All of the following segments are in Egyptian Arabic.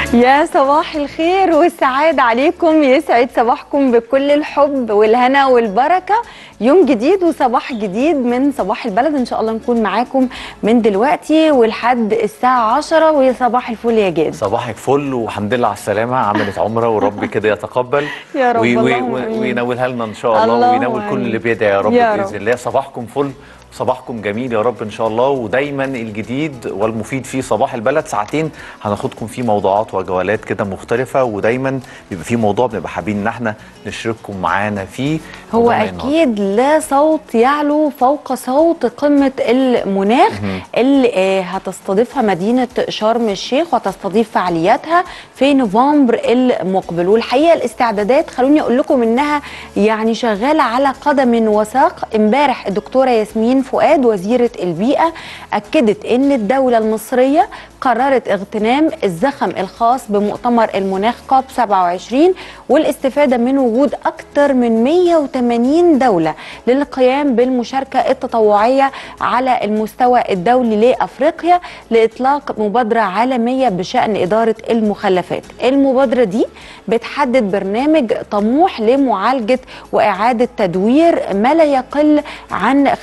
يا صباح الخير والسعادة عليكم يسعد صباحكم بكل الحب والهنا والبركة يوم جديد وصباح جديد من صباح البلد إن شاء الله نكون معاكم من دلوقتي ولحد الساعة 10 ويا صباح الفل يا جاد صباحك فل والحمد لله على السلامة عملت عمرة ورب كده يتقبل يا رب، وي- وي- اللهم وي- آمين. وينولها لنا إن شاء الله اللهم وينول كل آمين. اللي بيدعي يا رب يا بإذن رب. الله صباحكم فل صباحكم جميل يا رب ان شاء الله ودايما الجديد والمفيد في صباح البلد ساعتين هناخدكم في موضوعات وجولات كده مختلفه ودايما بيبقى في موضوع بنبقى حابين ان احنا نشرككم معانا فيه هو موضوعنا النهاردة. اكيد لا صوت يعلو فوق صوت قمه المناخ اللي آه، هتستضيفها مدينه شرم الشيخ وتستضيف فعالياتها في نوفمبر المقبل والحقيقه الاستعدادات خلوني اقول لكم انها يعني شغاله على قدم وساق امبارح الدكتوره ياسمين فؤاد وزيره البيئه اكدت ان الدوله المصريه قررت اغتنام الزخم الخاص بمؤتمر المناخ كوب 27 والاستفاده من وجود اكثر من 180 دوله للقيام بالمشاركه التطوعيه على المستوى الدولي لافريقيا لاطلاق مبادره عالميه بشان اداره المخلفات. المبادره دي بتحدد برنامج طموح لمعالجه واعاده تدوير ما لا يقل عن 50%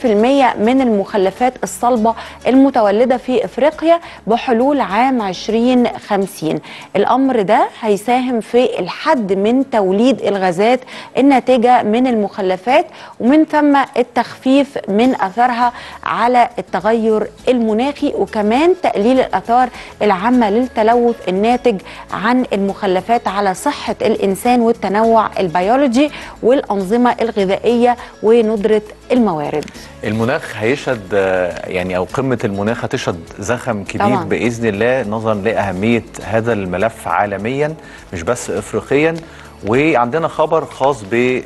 من المخلفات الصلبه المتولده في افريقيا بحلول عام 2050 الامر ده هيساهم في الحد من توليد الغازات الناتجه من المخلفات ومن ثم التخفيف من اثرها على التغير المناخي وكمان تقليل الاثار العامه للتلوث الناتج عن المخلفات على صحه الانسان والتنوع البيولوجي والانظمه الغذائيه وندره الموارد المناخ هيشهد آه، يعني او قمه المناخ هتشهد زخم كبير طبعاً. باذن الله نظرا لاهميه هذا الملف عالميا مش بس افريقيا وعندنا خبر خاص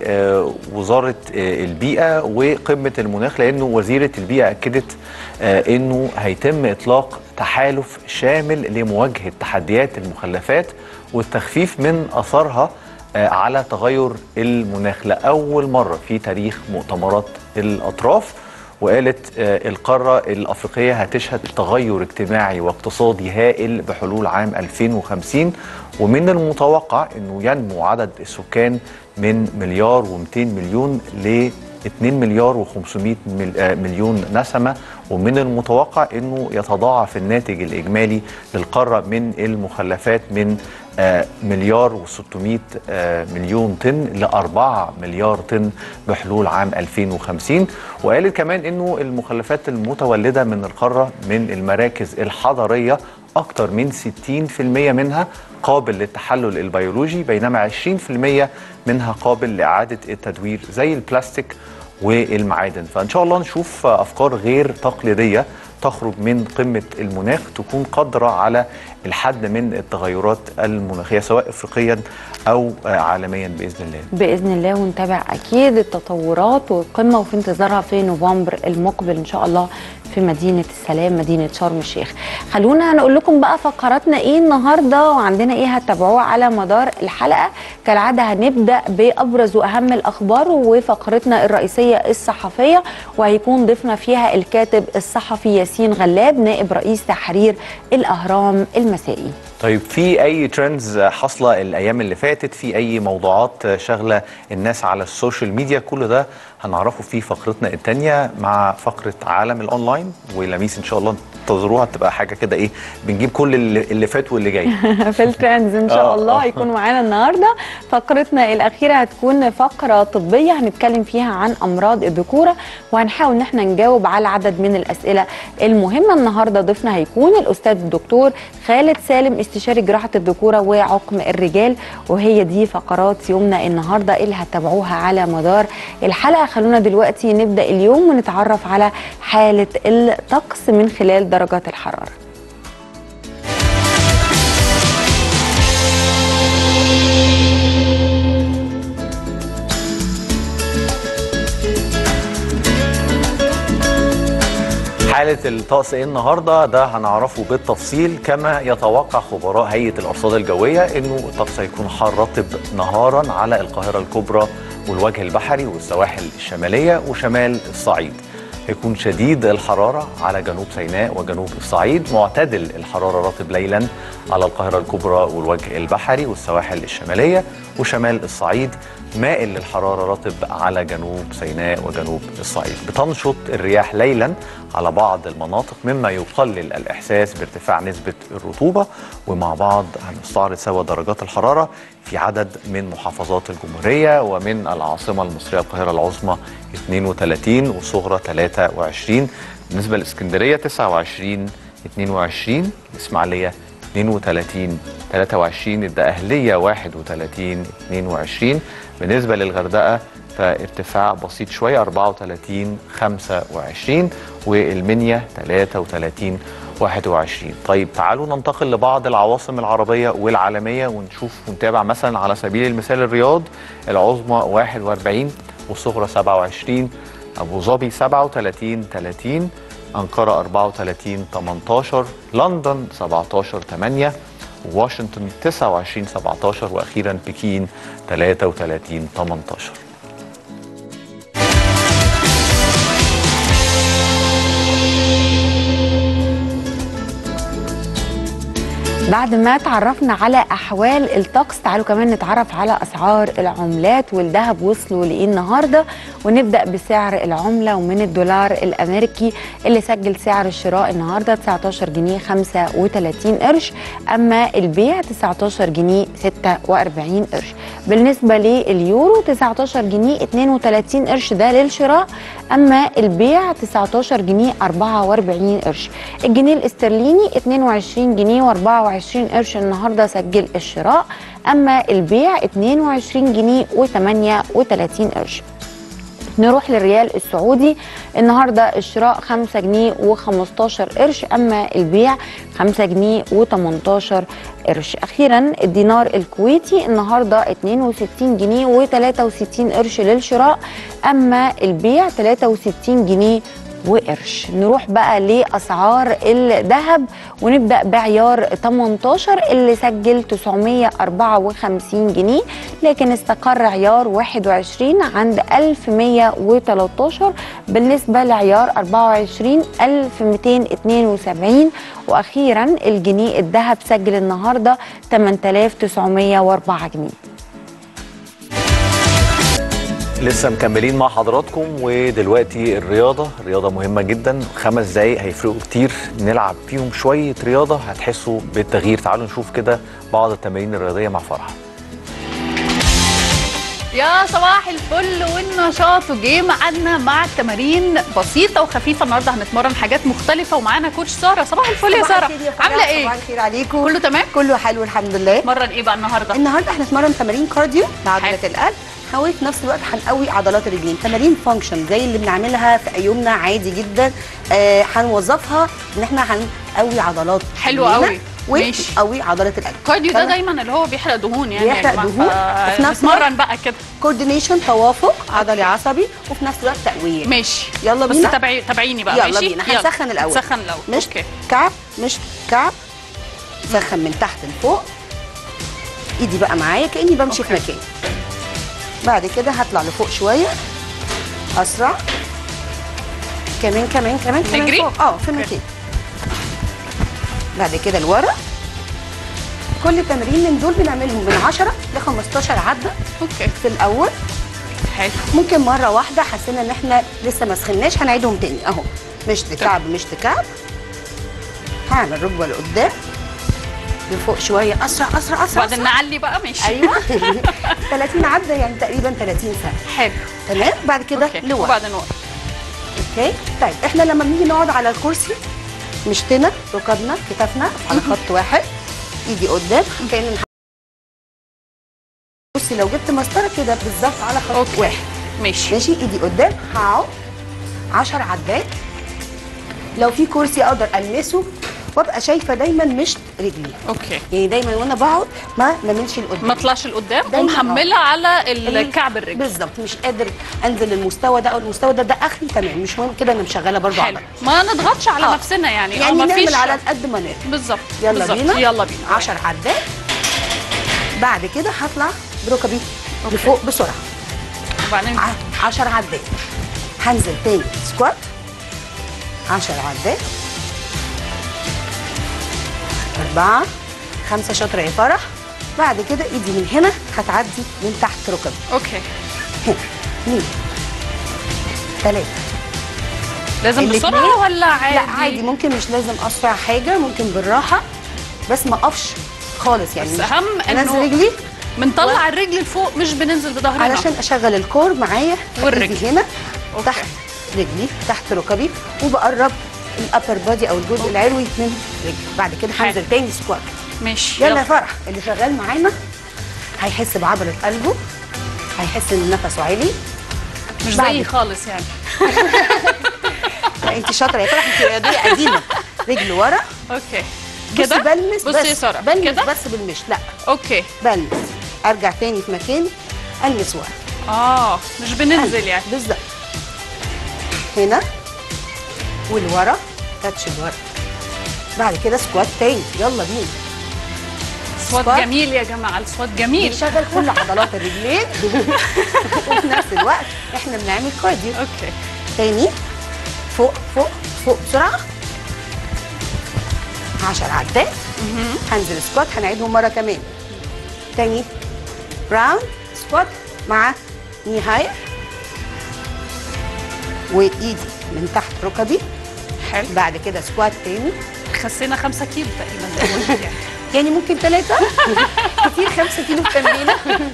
بوزاره البيئه وقمه المناخ لانه وزيره البيئه اكدت آه، انه هيتم اطلاق تحالف شامل لمواجهه تحديات المخلفات والتخفيف من اثارها آه، على تغير المناخ لأول مرة في تاريخ مؤتمرات الأطراف وقالت آه، القارة الأفريقية هتشهد تغير اجتماعي واقتصادي هائل بحلول عام 2050 ومن المتوقع أنه ينمو عدد السكان من مليار و200 مليون ل 2 مليار و500 مل- آه، مليون نسمة ومن المتوقع أنه يتضاعف الناتج الإجمالي للقارة من المخلفات من آه، مليار و600 مليون طن ل 4 مليار طن بحلول عام 2050 وقالت كمان انه المخلفات المتولده من القاره من المراكز الحضريه اكثر من 60% منها قابل للتحلل البيولوجي بينما 20% منها قابل لاعاده التدوير زي البلاستيك والمعادن فان شاء الله نشوف افكار غير تقليديه تخرج من قمه المناخ تكون قادره على الحد من التغيرات المناخيه سواء افريقيا او آه، عالميا باذن الله باذن الله ونتابع اكيد التطورات والقمه وفي انتظارها في نوفمبر المقبل ان شاء الله في مدينه السلام مدينه شرم الشيخ خلونا نقول لكم بقى فقراتنا ايه النهارده وعندنا ايه هتتابعوه على مدار الحلقه كالعاده هنبدا بابرز واهم الاخبار وفقرتنا الرئيسيه الصحفيه وهيكون ضيفنا فيها الكاتب الصحفي ياسين غلاب نائب رئيس تحرير الاهرام المسائي طيب في اي ترندز حاصله الايام اللي فاتت في اي موضوعات شاغله الناس على السوشيال ميديا كل ده هنعرفه في فقرتنا الثانيه مع فقره عالم الاونلاين ولميس ان شاء الله انتظروها تبقى حاجه كده ايه بنجيب كل اللي, اللي فات واللي جاي في الترندز ان شاء آه، الله آه. هيكونوا معانا النهارده فقرتنا الاخيره هتكون فقره طبيه هنتكلم فيها عن امراض الذكوره وهنحاول ان احنا نجاوب على عدد من الاسئله المهمه النهارده ضيفنا هيكون الاستاذ الدكتور خالد سالم استشاري جراحه الذكوره وعقم الرجال وهي دي فقرات يومنا النهارده اللي هتتابعوها على مدار الحلقه خلونا دلوقتي نبدا اليوم ونتعرف على حاله الطقس من خلال درجات الحراره حالة الطقس ايه النهارده ده هنعرفه بالتفصيل كما يتوقع خبراء هيئة الأرصاد الجوية انه الطقس هيكون حار رطب نهارا على القاهرة الكبرى والوجه البحري والسواحل الشمالية وشمال الصعيد هيكون شديد الحرارة على جنوب سيناء وجنوب الصعيد معتدل الحرارة رطب ليلا على القاهرة الكبرى والوجه البحري والسواحل الشمالية وشمال الصعيد مائل للحرارة رطب على جنوب سيناء وجنوب الصعيد بتنشط الرياح ليلا على بعض المناطق مما يقلل الإحساس بارتفاع نسبة الرطوبة ومع بعض هنستعرض سوا درجات الحرارة في عدد من محافظات الجمهورية ومن العاصمة المصرية القاهرة العظمى 32 والصغرى 23 بالنسبة لإسكندرية 29 22 الإسماعيلية 32 23 الدقهلية 31 22 بالنسبة للغردقة فارتفاع بسيط شوية 34 25 والمنيا 33 21 طيب تعالوا ننتقل لبعض العواصم العربية والعالمية ونشوف ونتابع مثلا على سبيل المثال الرياض العظمى 41 والصغرى 27 أبو ظبي 37 30 أنقرة 34 18 لندن 17 8 واشنطن 29 17 وأخيرا بكين 33 18 بعد ما تعرفنا على احوال الطقس تعالوا كمان نتعرف على اسعار العملات والذهب وصلوا لايه النهارده ونبدا بسعر العمله ومن الدولار الامريكي اللي سجل سعر الشراء النهارده 19 جنيه 35 قرش اما البيع 19 جنيه 46 قرش بالنسبه لليورو 19 جنيه 32 قرش ده للشراء اما البيع 19 جنيه 44 قرش الجنيه الاسترليني 22 جنيه و24 قرش النهارده سجل الشراء اما البيع 22 جنيه و38 قرش نروح للريال السعودي النهارده الشراء 5 جنيه و15 قرش اما البيع 5 جنيه و18 قرش اخيرا الدينار الكويتي النهارده 62 جنيه و63 قرش للشراء اما البيع 63 جنيه وقرش نروح بقى لاسعار الذهب ونبدا بعيار 18 اللي سجل 954 جنيه لكن استقر عيار 21 عند 1113 بالنسبه لعيار 24 1272 واخيرا الجنيه الذهب سجل النهارده 8904 جنيه لسه مكملين مع حضراتكم ودلوقتي الرياضة رياضة مهمة جدا خمس دقايق هيفرقوا كتير نلعب فيهم شوية رياضة هتحسوا بالتغيير تعالوا نشوف كده بعض التمارين الرياضية مع فرحة يا صباح الفل والنشاط وجه معانا مع تمارين بسيطه وخفيفه النهارده هنتمرن حاجات مختلفه ومعانا كوتش ساره صباح الفل يا صباح ساره الخير يا فرح، عامله ايه صباح الخير عليكم كله تمام كله حلو الحمد لله اتمرن ايه بقى النهارده النهارده هنتمرن تمارين كارديو لعضله حلو. القلب هو في نفس الوقت هنقوي عضلات الرجلين تمارين فانكشن زي اللي بنعملها في ايامنا عادي جدا آه هنوظفها ان احنا هنقوي عضلات حلو رجلينا قوي. ماشي. ونقوي عضله القلب الكارديو ده تمام؟ دايما اللي هو بيحرق دهون يعني بيحرق يا جماعة، دهون، ف- وفي نفس نتمرن بقى كده كوردينيشن توافق عضلي عصبي وفي نفس الوقت تقويه ماشي يلا بس بينا. تابعي تابعيني بقى يلا ماشي بينا هنسخن الاول سخن الاول مش اوكي كعب مش كعب سخن من تحت لفوق ايدي بقى معايا كاني بمشي في مكان بعد كده هطلع لفوق شويه اسرع كمان كمان كمان كمان نجري؟ فوق اه في مكان بعد كده لورا كل تمرين من دول بنعملهم من 10 ل 15 عده اوكي في الاول حلو ممكن مره واحده حسينا ان احنا لسه ما سخناش هنعيدهم تاني اهو مشط كعب مشط كعب هعمل ركبه لقدام لفوق شويه اسرع اسرع اسرع وبعدين أسرع. نعلي بقى ماشي ايوه 30 عده يعني تقريبا 30 سنه حلو تمام بعد كده اوكي لورا وبعدين وقف اوكي طيب احنا لما بنيجي نقعد على الكرسي مشطنا ركبنا كتافنا على خط واحد ايدي قدام كان بصي لو جبت مسطره كده بالظبط على خط أوكي. واحد ماشي ماشي ايدي قدام هقعد 10 عدات لو في كرسي اقدر المسه وابقى شايفه دايما مشط رجلي اوكي يعني دايما وانا بقعد ما نملش لقدام ما اطلعش لقدام دايماً ومحمله على الكعب الرجل بالظبط مش قادر انزل المستوى ده او المستوى ده ده اخري تمام مش مهم كده انا مشغله برضو حلو عضله ما نضغطش على آه. نفسنا يعني يعني اه ما نعمل فيش على قد ما نقدر بالظبط يلا بالظبط. بينا يلا بينا 10 عدات بعد كده هطلع بركبي لفوق بسرعه وبعدين 10 عدات هنزل تاني سكوات 10 عدات أربعة خمسة شاطرة يا فرح بعد كده ايدي من هنا هتعدي من تحت ركبي اوكي هنا اثنين ثلاثة لازم الاتنين؟ بسرعه ولا عادي لا عادي ممكن مش لازم اسرع حاجة ممكن بالراحة بس ما اقفش خالص يعني بس مش- أهم انزل إنه رجلي بنطلع الرجل لفوق مش بننزل بظهرنا علشان اشغل الكور معايا والرجل. إيدي هنا أوكي. تحت رجلي تحت ركبي وبقرب الابر بادي او الجزء العلوي من رجلي بعد كده حلو. هنزل تاني سكوات ماشي يلا يا فرح اللي شغال معانا هيحس بعضلة قلبه هيحس ان نفسه عالي مش بعد- زيي خالص يعني لا انت شاطره يا فرح انت رياضيه قديمه رجل ورا اوكي بصي كده بلمس بصي بس يا ساره بلمس كده بس بالمش لا اوكي بلمس ارجع تاني في مكاني المس ورا اه مش بننزل يعني بالظبط هنا والورا تاتش الورا بعد كده سكوات تاني يلا بينا صوت سكوات. جميل يا جماعه الصوت جميل بنشغل كل عضلات الرجلين وفي نفس الوقت احنا بنعمل كارديو اوكي تاني فوق فوق فوق بسرعه 10 عدات هنزل سكوات هنعيدهم مره كمان تاني راوند سكوات مع ني هاير وايدي من تحت ركبي حلو بعد كده سكوات تاني خسينا 5 كيلو تقريبا زي ما قلت يعني يعني ممكن ثلاثة كتير خمسة كيلو في تمرينة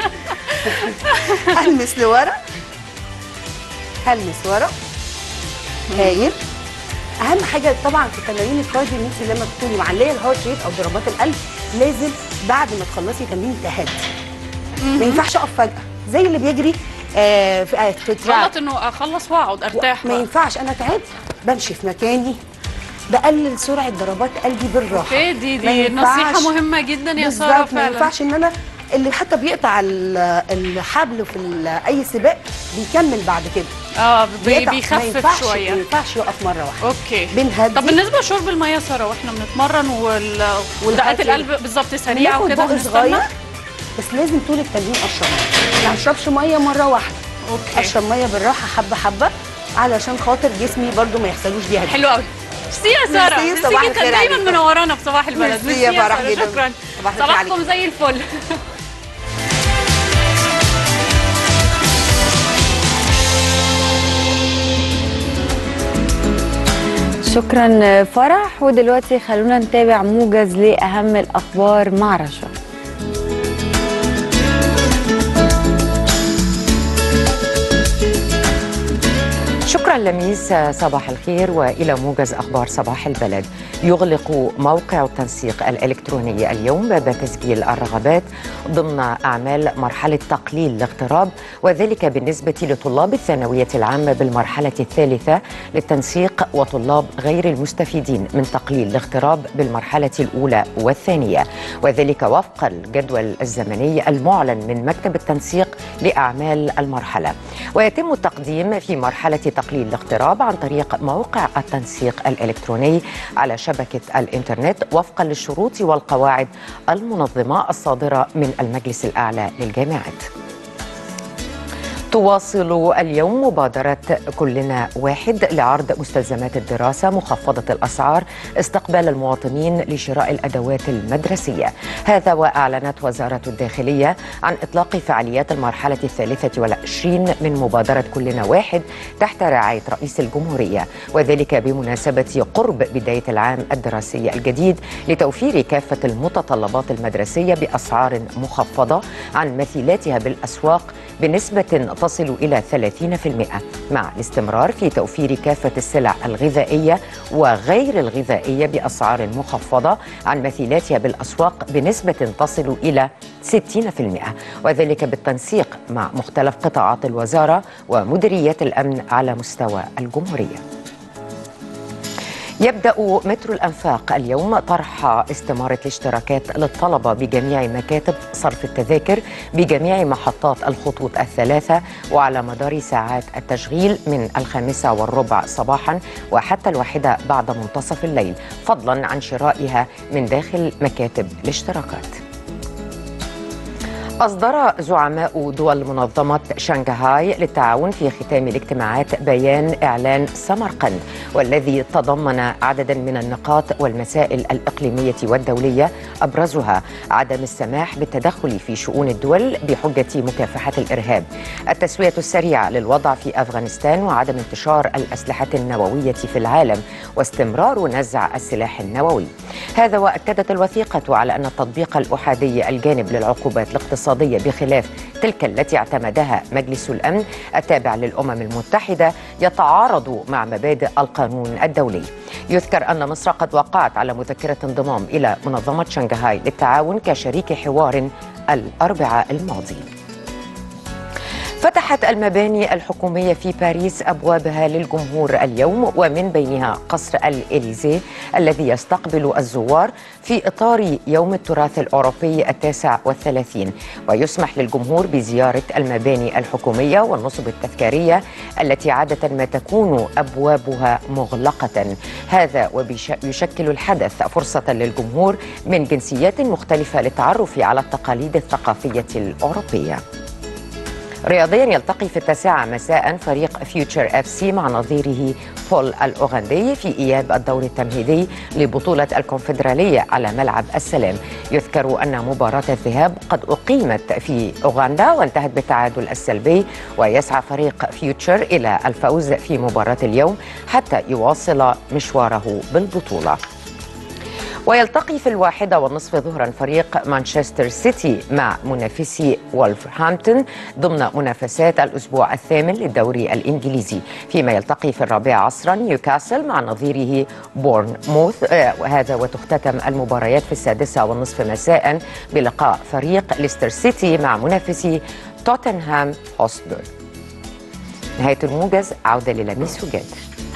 هلمس لورا هلمس ورا هايل أهم حاجة طبعا في تمارين الكارديو إن أنت لما بتكوني معلية الهارت ريت أو ضربات القلب لازم بعد ما تخلصي تمرين تهدي ما ينفعش أقف فجأة زي اللي بيجري آه في, آه في تراك غلط انه اخلص واقعد ارتاح ما بقى. ينفعش أنا تعبت بمشي في مكاني بقلل سرعة ضربات قلبي بالراحة اوكي دي ما دي ينفعش- نصيحه مهمه جدا يا ساره بالظبط ما فعلا ينفعش ان انا اللي حتى بيقطع ال- الحبل في ال- اي سباق بيكمل بعد كده اه بي بيقطع. ما بيخفف ينفعش ما شويه ينفعش يقف مره واحده اوكي بنهدي طب بالنسبه لشرب الميه يا ساره واحنا بنتمرن وال... ودقات ريت. القلب بالظبط سريعه بناخد وكده بق بنستنى صغير بس لازم طول التمرين اشرب ميه ما اشربش ميه مره واحده اوكي اشرب ميه بالراحه حبه حبه علشان خاطر جسمي برضو ما يحصلوش بيها حلو قوي ميرسي يا ساره ميرسي، ميرسي صباح جدا الخير دايما عليكم. منورانا في صباح البلد ميرسي يا فرح سارة، جدا. شكرا صباح الخير صباحكم عليكم. زي الفل شكرا فرح ودلوقتي خلونا نتابع موجز لاهم الاخبار مع رشا شكرا لميس صباح الخير والى موجز اخبار صباح البلد يغلق موقع التنسيق الالكتروني اليوم باب تسجيل الرغبات ضمن اعمال مرحله تقليل الاغتراب وذلك بالنسبه لطلاب الثانويه العامه بالمرحله الثالثه للتنسيق وطلاب غير المستفيدين من تقليل الاغتراب بالمرحله الاولى والثانيه وذلك وفق الجدول الزمني المعلن من مكتب التنسيق لاعمال المرحله ويتم التقديم في مرحله تقليل الاغتراب عن طريق موقع التنسيق الالكتروني على شبكه الانترنت وفقا للشروط والقواعد المنظمه الصادره من المجلس الاعلى للجامعات. تواصل اليوم مبادرة كلنا واحد لعرض مستلزمات الدراسة مخفضة الأسعار استقبال المواطنين لشراء الأدوات المدرسية هذا وأعلنت وزارة الداخلية عن إطلاق فعاليات المرحلة الثالثة والعشرين من مبادرة كلنا واحد تحت رعاية رئيس الجمهورية وذلك بمناسبة قرب بداية العام الدراسي الجديد لتوفير كافة المتطلبات المدرسية بأسعار مخفضة عن مثيلاتها بالأسواق بنسبة تصل إلى 30% مع الاستمرار في توفير كافة السلع الغذائية وغير الغذائية بأسعار مخفضة عن مثيلاتها بالأسواق بنسبة تصل إلى 60% وذلك بالتنسيق مع مختلف قطاعات الوزارة ومديريات الأمن على مستوى الجمهورية يبدأ مترو الأنفاق اليوم طرح استمارة الاشتراكات للطلبة بجميع مكاتب صرف التذاكر بجميع محطات الخطوط الثلاثة وعلى مدار ساعات التشغيل من الخامسة والربع صباحا وحتى الواحدة بعد منتصف الليل فضلا عن شرائها من داخل مكاتب الاشتراكات أصدر زعماء دول منظمة شنغهاي للتعاون في ختام الاجتماعات بيان إعلان سمرقند والذي تضمن عددا من النقاط والمسائل الإقليمية والدولية أبرزها عدم السماح بالتدخل في شؤون الدول بحجة مكافحة الإرهاب التسوية السريعة للوضع في أفغانستان وعدم انتشار الأسلحة النووية في العالم واستمرار نزع السلاح النووي هذا وأكدت الوثيقة على أن التطبيق الأحادي الجانب للعقوبات الاقتصادية بخلاف تلك التي اعتمدها مجلس الأمن التابع للأمم المتحدة يتعارض مع مبادئ القانون الدولي يذكر أن مصر قد وقعت على مذكرة انضمام إلى منظمة شنغهاي للتعاون كشريك حوار الأربعاء الماضي فتحت المباني الحكومية في باريس أبوابها للجمهور اليوم ومن بينها قصر الإليزيه الذي يستقبل الزوار في إطار يوم التراث الأوروبي التاسع والثلاثين ويسمح للجمهور بزيارة المباني الحكومية والنصب التذكارية التي عادة ما تكون أبوابها مغلقة هذا ويشكل الحدث فرصة للجمهور من جنسيات مختلفة للتعرف على التقاليد الثقافية الأوروبية رياضيا يلتقي في التاسعة مساء فريق فيوتشر اف سي مع نظيره بول الأوغندي في إياب الدور التمهيدي لبطولة الكونفدرالية على ملعب السلام يذكر أن مباراة الذهاب قد أقيمت في أوغندا وانتهت بالتعادل السلبي ويسعى فريق فيوتشر إلى الفوز في مباراة اليوم حتى يواصل مشواره بالبطولة ويلتقي في الواحدة والنصف ظهرا فريق مانشستر سيتي مع منافسي وولفرهامبتون ضمن منافسات الأسبوع الثامن للدوري الإنجليزي فيما يلتقي في الرابعة عصرا نيوكاسل مع نظيره بورنموث آه وهذا وتختتم المباريات في السادسة والنصف مساء بلقاء فريق ليستر سيتي مع منافسي توتنهام هوسبير نهاية الموجز عودة للميس وجاد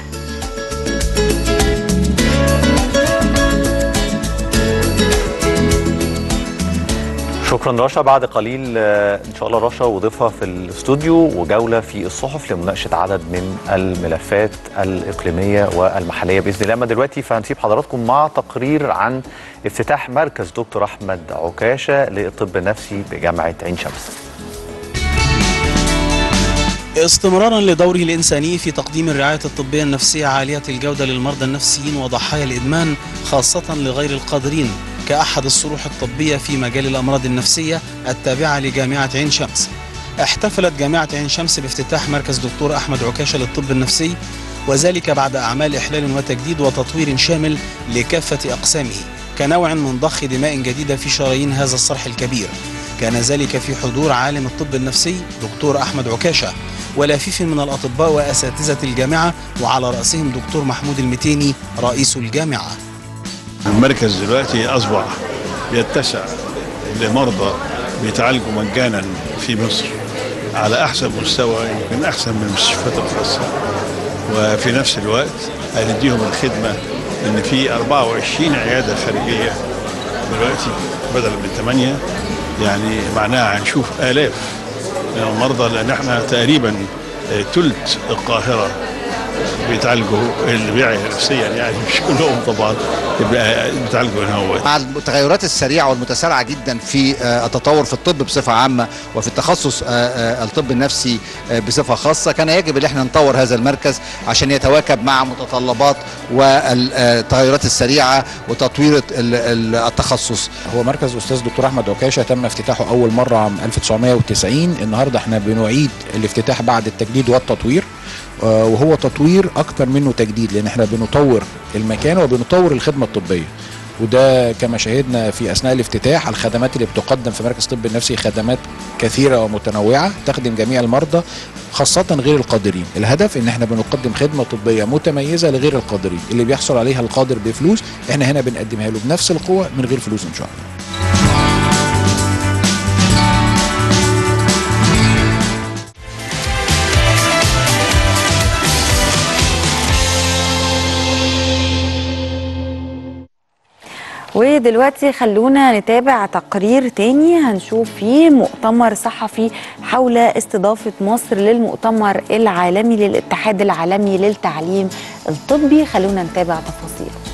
شكرا رشا بعد قليل آه، ان شاء الله رشا وضيفها في الاستوديو وجوله في الصحف لمناقشه عدد من الملفات الاقليميه والمحليه باذن الله اما دلوقتي فهنسيب حضراتكم مع تقرير عن افتتاح مركز دكتور احمد عكاشه للطب النفسي بجامعه عين شمس استمرارا لدوره الإنساني في تقديم الرعاية الطبية النفسية عالية الجودة للمرضى النفسيين وضحايا الإدمان خاصة لغير القادرين كأحد الصروح الطبية في مجال الأمراض النفسية التابعة لجامعة عين شمس احتفلت جامعة عين شمس بافتتاح مركز دكتور أحمد عكاشة للطب النفسي وذلك بعد أعمال إحلال وتجديد وتطوير شامل لكافة أقسامه كنوع من ضخ دماء جديدة في شرايين هذا الصرح الكبير كان ذلك في حضور عالم الطب النفسي دكتور أحمد عكاشة ولافيف من الأطباء وأساتذة الجامعة وعلى رأسهم دكتور محمود المتيني رئيس الجامعة المركز دلوقتي أصبح بيتسع لمرضى بيتعالجوا مجانا في مصر على أحسن مستوى يمكن أحسن من المستشفيات الخاصة وفي نفس الوقت هنديهم الخدمة إن في 24 عيادة خارجية دلوقتي بدلا من 8 يعني معناها هنشوف آلاف من المرضى لأن احنا تقريبا ثلث القاهرة بيتعالجوا اللي بيعي نفسيا يعني مش كلهم طبعا يبقى بيتعالجوا هنا هو مع التغيرات السريعه والمتسارعه جدا في آه، التطور في الطب بصفه عامه وفي التخصص آه، آه، الطب النفسي آه، بصفه خاصه كان يجب ان احنا نطور هذا المركز عشان يتواكب مع متطلبات والتغيرات السريعه وتطوير ال- ال- التخصص هو مركز استاذ دكتور احمد عكاشه تم افتتاحه اول مره عام 1990 النهارده احنا بنعيد الافتتاح بعد التجديد والتطوير آه، وهو تطوير اكتر منه تجديد لان احنا بنطور المكان وبنطور الخدمه الطبيه وده كما شاهدنا في اثناء الافتتاح الخدمات اللي بتقدم في مركز الطب النفسي خدمات كثيره ومتنوعه تخدم جميع المرضى خاصه غير القادرين الهدف ان احنا بنقدم خدمه طبيه متميزه لغير القادرين اللي بيحصل عليها القادر بفلوس احنا هنا بنقدمها له بنفس القوه من غير فلوس ان شاء الله ودلوقتي خلونا نتابع تقرير تاني هنشوف فيه مؤتمر صحفي حول استضافة مصر للمؤتمر العالمي للاتحاد العالمي للتعليم الطبي خلونا نتابع تفاصيل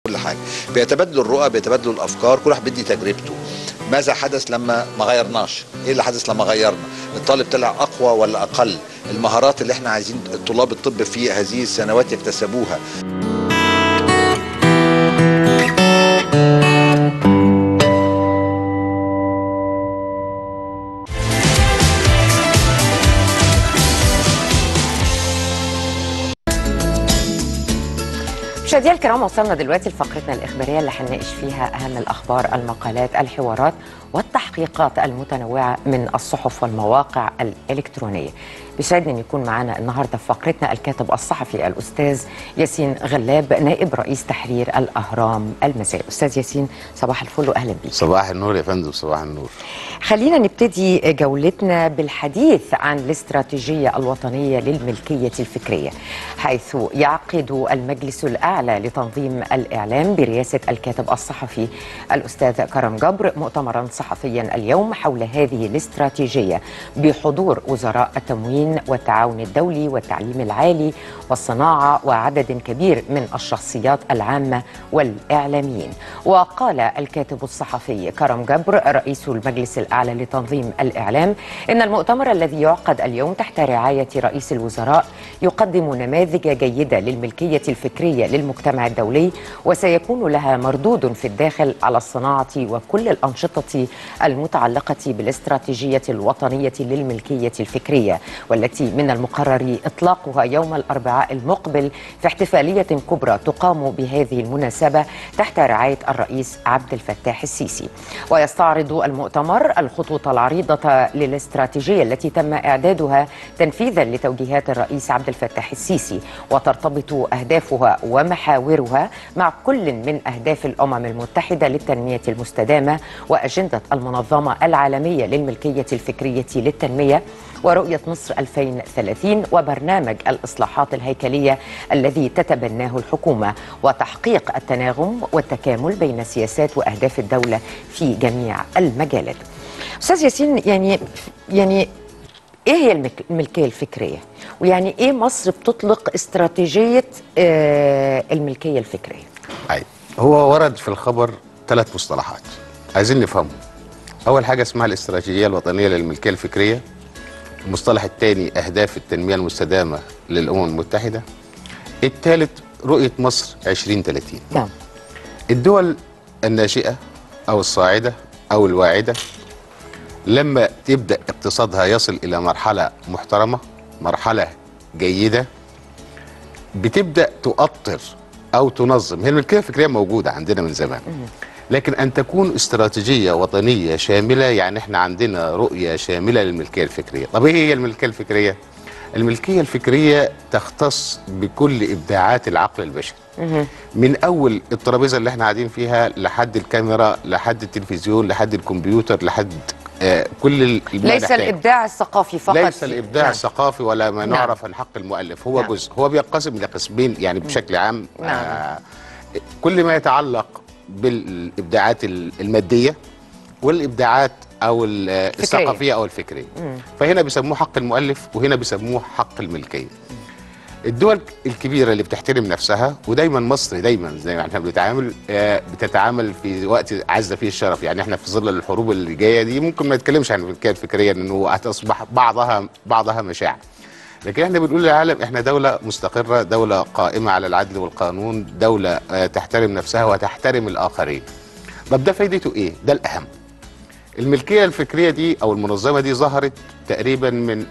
كل حاجه بيتبادلوا الرؤى بيتبادلوا الافكار كل واحد بيدي تجربته ماذا حدث لما ما غيرناش ايه اللي حدث لما غيرنا الطالب طلع اقوى ولا اقل المهارات اللي احنا عايزين طلاب الطب في هذه السنوات يكتسبوها مشاهدينا الكرام وصلنا دلوقتي لفقرتنا الإخبارية اللي هنناقش فيها أهم الأخبار المقالات الحوارات والتحقيقات المتنوعة من الصحف والمواقع الإلكترونية بيسعدني أن يكون معنا النهاردة في فقرتنا الكاتب الصحفي الأستاذ ياسين غلاب نائب رئيس تحرير الأهرام المسائي أستاذ ياسين صباح الفل وأهلا بيك صباح النور يا فندم صباح النور خلينا نبتدي جولتنا بالحديث عن الاستراتيجية الوطنية للملكية الفكرية حيث يعقد المجلس الأعلى لتنظيم الإعلام برئاسة الكاتب الصحفي الأستاذ كرم جبر مؤتمرا صحفيا اليوم حول هذه الاستراتيجية بحضور وزراء التموين والتعاون الدولي والتعليم العالي والصناعة وعدد كبير من الشخصيات العامة والإعلاميين وقال الكاتب الصحفي كرم جبر رئيس المجلس الأعلى لتنظيم الإعلام إن المؤتمر الذي يعقد اليوم تحت رعاية رئيس الوزراء يقدم نماذج جيدة للملكية الفكرية للمجتمع الدولي وسيكون لها مردود في الداخل على الصناعة وكل الأنشطة المتعلقة بالاستراتيجية الوطنية للملكية الفكرية والتي من المقرر إطلاقها يوم الأربعاء المقبل في احتفالية كبرى تقام بهذه المناسبة تحت رعاية الرئيس عبد الفتاح السيسي ويستعرض المؤتمر الخطوط العريضة للاستراتيجية التي تم إعدادها تنفيذا لتوجيهات الرئيس عبد الفتاح السيسي وترتبط أهدافها ومحاورها مع كل من أهداف الأمم المتحدة للتنمية المستدامة وأجندة المنظمة العالمية للملكية الفكرية للتنمية ورؤية مصر 2030 وبرنامج الإصلاحات الهيكلية الذي تتبناه الحكومة وتحقيق التناغم والتكامل بين سياسات وأهداف الدولة في جميع المجالات أستاذ ياسين يعني يعني ايه هي المك- الملكيه الفكريه ويعني ايه مصر بتطلق استراتيجيه آه الملكيه الفكريه أي. هو ورد في الخبر ثلاث مصطلحات عايزين نفهمهم اول حاجه اسمها الاستراتيجيه الوطنيه للملكيه الفكريه المصطلح الثاني اهداف التنميه المستدامه للامم المتحده الثالث رؤيه مصر 2030 نعم الدول الناشئه او الصاعده او الواعده لما تبدا اقتصادها يصل الى مرحله محترمه مرحله جيده بتبدا تؤطر او تنظم هي الملكيه الفكريه موجوده عندنا من زمان لكن ان تكون استراتيجيه وطنيه شامله يعني احنا عندنا رؤيه شامله للملكيه الفكريه طب ايه هي الملكيه الفكريه الملكيه الفكريه تختص بكل ابداعات العقل البشري من اول الترابيزه اللي احنا قاعدين فيها لحد الكاميرا لحد التلفزيون لحد الكمبيوتر لحد آه كل ال- ما ليس نحتاجه. الابداع الثقافي فقط ليس الابداع نعم. الثقافي ولا ما نعم. نعرف عن حق المؤلف هو نعم. جزء هو بينقسم لقسمين يعني بشكل عام نعم. آه كل ما يتعلق بالابداعات ال- الماديه والابداعات او ال- آه، فكرية. الثقافيه او الفكريه فهنا بيسموه حق المؤلف وهنا بيسموه حق الملكيه الدول الكبيرة اللي بتحترم نفسها ودايما مصر دايما زي ما احنا بنتعامل آه، بتتعامل في وقت عز فيه الشرف يعني احنا في ظل الحروب اللي جاية دي ممكن ما نتكلمش عن الملكية الفكرية لانه هتصبح بعضها بعضها مشاع لكن احنا بنقول للعالم احنا دولة مستقرة دولة قائمة على العدل والقانون دولة آه، تحترم نفسها وتحترم الآخرين طب ده فايدته ايه؟ ده الأهم الملكية الفكرية دي أو المنظمة دي ظهرت تقريبا من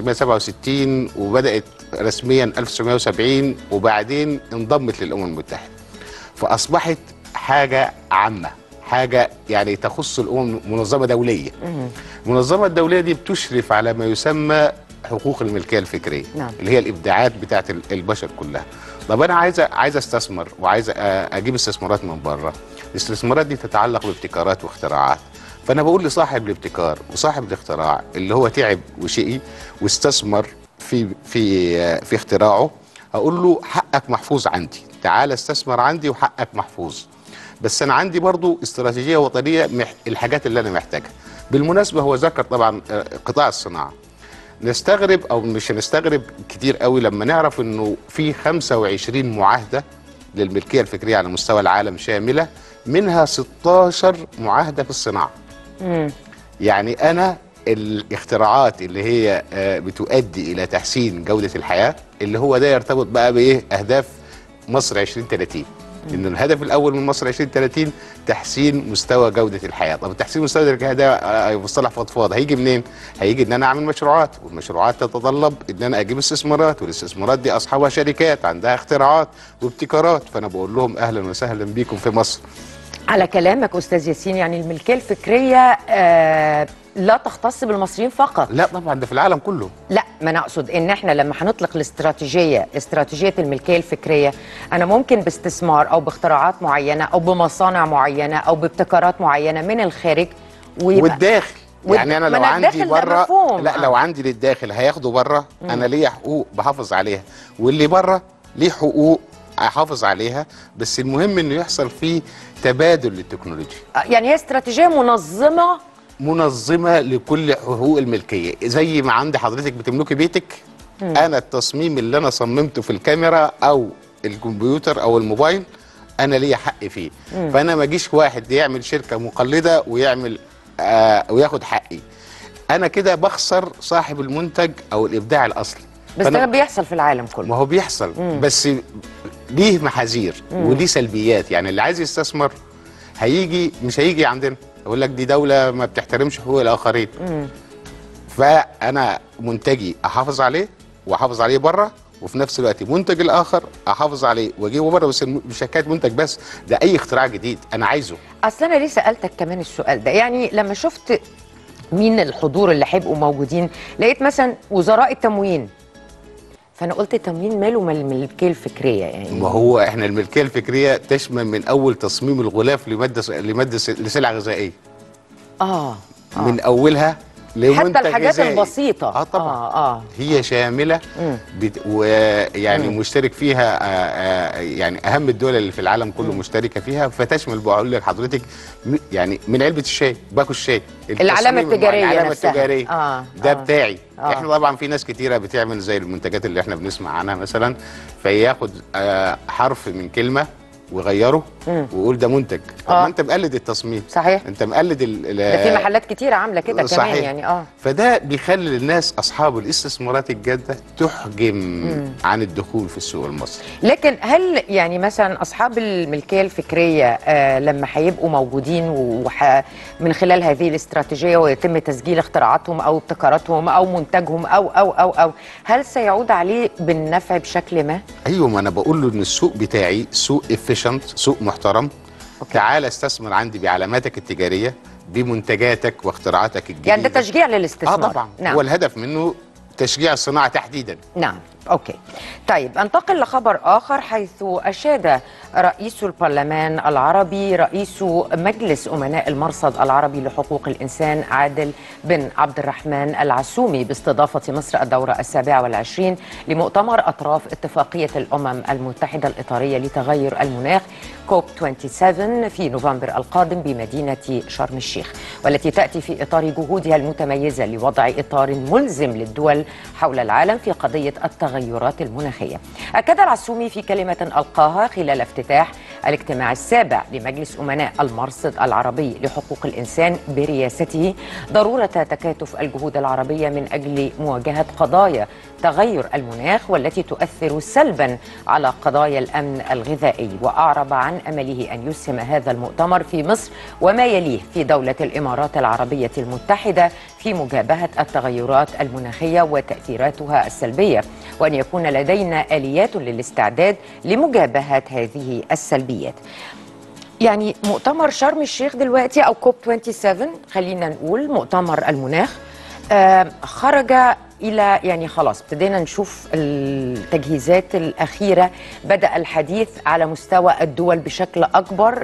1967 وبدأت رسميا 1970 وبعدين انضمت للأمم المتحدة فأصبحت حاجة عامة حاجة يعني تخص الأمم منظمة دولية المنظمة الدولية دي بتشرف على ما يسمى حقوق الملكية الفكرية نعم. اللي هي الإبداعات بتاعت ال- البشر كلها طب أنا عايز عايز استثمر وعايز أ- أجيب استثمارات من بره الاستثمارات دي تتعلق بابتكارات واختراعات فأنا بقول لصاحب الابتكار وصاحب الاختراع اللي هو تعب وشقي واستثمر في في في اختراعه هقول له حقك محفوظ عندي تعال استثمر عندي وحقك محفوظ بس انا عندي برضو استراتيجيه وطنيه مح... الحاجات اللي انا محتاجها بالمناسبه هو ذكر طبعا آه، قطاع الصناعه نستغرب او مش هنستغرب كتير قوي لما نعرف انه في 25 معاهده للملكيه الفكريه على مستوى العالم شامله منها 16 معاهده في الصناعه يعني انا الاختراعات اللي هي آه، بتؤدي الى تحسين جوده الحياه اللي هو ده يرتبط بقى بايه اهداف مصر 2030 ان الهدف الاول من مصر 2030 تحسين مستوى جوده الحياه طب تحسين مستوى جوده الحياه ده آه، مصطلح فضفاض هيجي منين هيجي ان انا اعمل مشروعات والمشروعات تتطلب ان انا اجيب استثمارات والاستثمارات دي اصحابها شركات عندها اختراعات وابتكارات فانا بقول لهم اهلا وسهلا بيكم في مصر على كلامك استاذ ياسين يعني الملكيه الفكريه آه لا تختص بالمصريين فقط لا طبعا ده في العالم كله لا ما انا اقصد ان احنا لما هنطلق الاستراتيجيه استراتيجيه الملكيه الفكريه انا ممكن باستثمار او باختراعات معينه او بمصانع معينه او بابتكارات معينه من الخارج ويبقى والداخل والد- يعني انا ما لو أنا عندي الداخل ده بره مفهوم. لا لو عندي للداخل هياخده بره انا ليا حقوق بحافظ عليها واللي بره ليه حقوق احافظ عليها بس المهم انه يحصل فيه تبادل للتكنولوجيا يعني هي استراتيجيه منظمه منظمه لكل حقوق الملكيه زي ما عند حضرتك بتملكي بيتك انا التصميم اللي انا صممته في الكاميرا او الكمبيوتر او الموبايل انا ليا حق فيه فانا ما اجيش واحد يعمل شركه مقلده ويعمل آه وياخد حقي انا كده بخسر صاحب المنتج او الابداع الاصلي بس فأنا- ده بيحصل في العالم كله ما هو بيحصل بس ليه محاذير وليه سلبيات يعني اللي عايز يستثمر هيجي مش هيجي عندنا يقول لك دي دوله ما بتحترمش حقوق الاخرين فانا منتجي احافظ عليه واحافظ عليه بره وفي نفس الوقت منتج الاخر احافظ عليه واجيبه بره بس الم- مش حكايه منتج بس ده اي اختراع جديد انا عايزه اصل انا ليه سالتك كمان السؤال ده يعني لما شفت مين الحضور اللي هيبقوا موجودين لقيت مثلا وزراء التموين فانا قلت التموين ماله مال الملكيه الفكريه يعني ما هو احنا الملكيه الفكريه تشمل من اول تصميم الغلاف لماده لماده س- لسلع غذائيه اه آه. من اولها لمنتج حتى الحاجات غذائي. البسيطه اه طبعا اه, آه. هي شامله بت... ويعني مشترك فيها آه آه يعني اهم الدول اللي في العالم كله مشتركه فيها فتشمل بقول لحضرتك م- يعني من علبه الشاي باكو الشاي العلامة التصميم، التجارية العلامه نفسها. التجاريه آه، ده آه. بتاعي آه. احنا طبعا في ناس كتيره بتعمل زي المنتجات اللي احنا بنسمع عنها مثلا فياخد آه حرف من كلمه ويغيره ويقول ده منتج طب آه. ما انت مقلد التصميم صحيح انت مقلد ال... ده في محلات كتيره عامله كده كمان صحيح. يعني اه فده بيخلي الناس اصحاب الاستثمارات الجاده تحجم عن الدخول في السوق المصري لكن هل يعني مثلا اصحاب الملكيه الفكريه آه لما هيبقوا موجودين وح من خلال هذه الاستراتيجيه ويتم تسجيل اختراعاتهم او ابتكاراتهم او منتجهم او او او او هل سيعود عليه بالنفع بشكل ما؟ ايوه ما انا بقول له ان السوق بتاعي سوق افيشنت سوق محترم أوكي. تعال استثمر عندي بعلاماتك التجاريه بمنتجاتك واختراعاتك الجديده يعني ده تشجيع اه للاستثمار طبعا نعم. هو الهدف منه تشجيع الصناعه تحديدا نعم اوكي طيب انتقل لخبر اخر حيث اشاد رئيس البرلمان العربي رئيس مجلس امناء المرصد العربي لحقوق الانسان عادل بن عبد الرحمن العسومي باستضافه مصر الدوره السابعه والعشرين لمؤتمر اطراف اتفاقيه الامم المتحده الاطاريه لتغير المناخ كوب 27 في نوفمبر القادم بمدينه شرم الشيخ والتي تاتي في اطار جهودها المتميزه لوضع اطار ملزم للدول حول العالم في قضيه التغيرات المناخيه. اكد العسومي في كلمه القاها خلال افتتاح الاجتماع السابع لمجلس امناء المرصد العربي لحقوق الانسان برئاسته ضروره تكاتف الجهود العربيه من اجل مواجهه قضايا تغير المناخ والتي تؤثر سلبا على قضايا الامن الغذائي واعرب عن امله ان يسهم هذا المؤتمر في مصر وما يليه في دوله الامارات العربيه المتحده في مجابهه التغيرات المناخيه وتاثيراتها السلبيه وان يكون لدينا اليات للاستعداد لمجابهه هذه السلبيات. يعني مؤتمر شرم الشيخ دلوقتي او كوب 27 خلينا نقول مؤتمر المناخ آه خرج الى يعني خلاص ابتدينا نشوف التجهيزات الاخيره بدا الحديث على مستوى الدول بشكل اكبر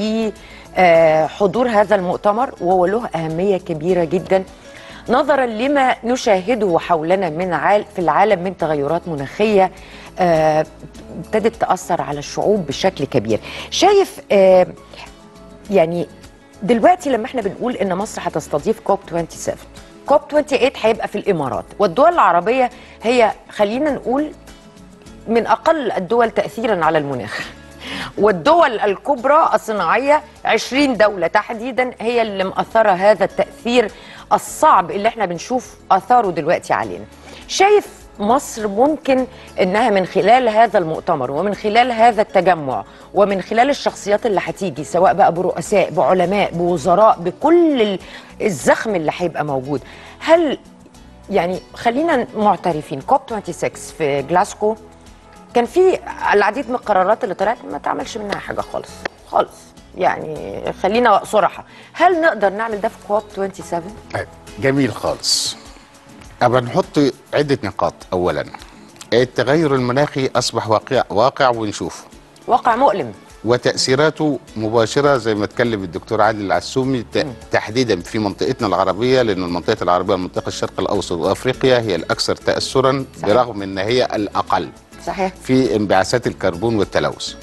لحضور هذا المؤتمر وهو له اهميه كبيره جدا نظرا لما نشاهده حولنا من عال في العالم من تغيرات مناخيه آه، ابتدت تاثر على الشعوب بشكل كبير شايف آه، يعني دلوقتي لما احنا بنقول ان مصر هتستضيف كوب 27 كوب 28 هيبقى في الامارات والدول العربيه هي خلينا نقول من اقل الدول تاثيرا على المناخ والدول الكبرى الصناعيه 20 دوله تحديدا هي اللي مأثره هذا التاثير الصعب اللي احنا بنشوف اثاره دلوقتي علينا شايف مصر ممكن انها من خلال هذا المؤتمر ومن خلال هذا التجمع ومن خلال الشخصيات اللي هتيجي سواء بقى برؤساء بعلماء بوزراء بكل ال- الزخم اللي هيبقى موجود هل يعني خلينا معترفين كوب 26 في جلاسكو كان في العديد من القرارات اللي طلعت ما تعملش منها حاجه خالص خالص يعني خلينا صراحه هل نقدر نعمل ده في كوب 27 طيب، جميل خالص أبقى نحط عدة نقاط أولا التغير المناخي أصبح واقع واقع ونشوفه واقع مؤلم وتأثيراته مباشرة زي ما اتكلم الدكتور عادل العسومي ت- تحديدا في منطقتنا العربية لأن المنطقة العربية منطقة الشرق الأوسط وأفريقيا هي الأكثر تأثرا صحيح. برغم أن هي الأقل صحيح في انبعاثات الكربون والتلوث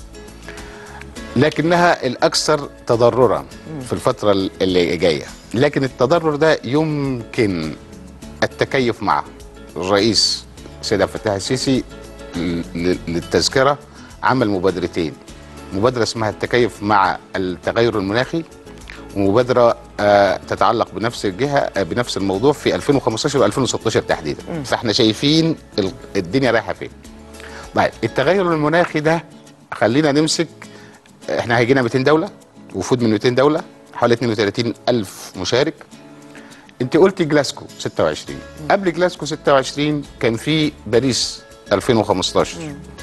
لكنها الأكثر تضررا في الفترة اللي جاية لكن التضرر ده يمكن التكيف معه الرئيس سيد عبد الفتاح السيسي ل- ل- للتذكرة عمل مبادرتين مبادرة اسمها التكيف مع التغير المناخي ومبادرة آه تتعلق بنفس الجهة آه بنفس الموضوع في 2015 و2016 تحديدا فاحنا شايفين ال- الدنيا رايحة فين طيب التغير المناخي ده خلينا نمسك احنا هيجينا 200 دولة وفود من 200 دولة حوالي 32 ألف مشارك انت قلتي جلاسكو 26 قبل جلاسكو 26 كان في باريس 2015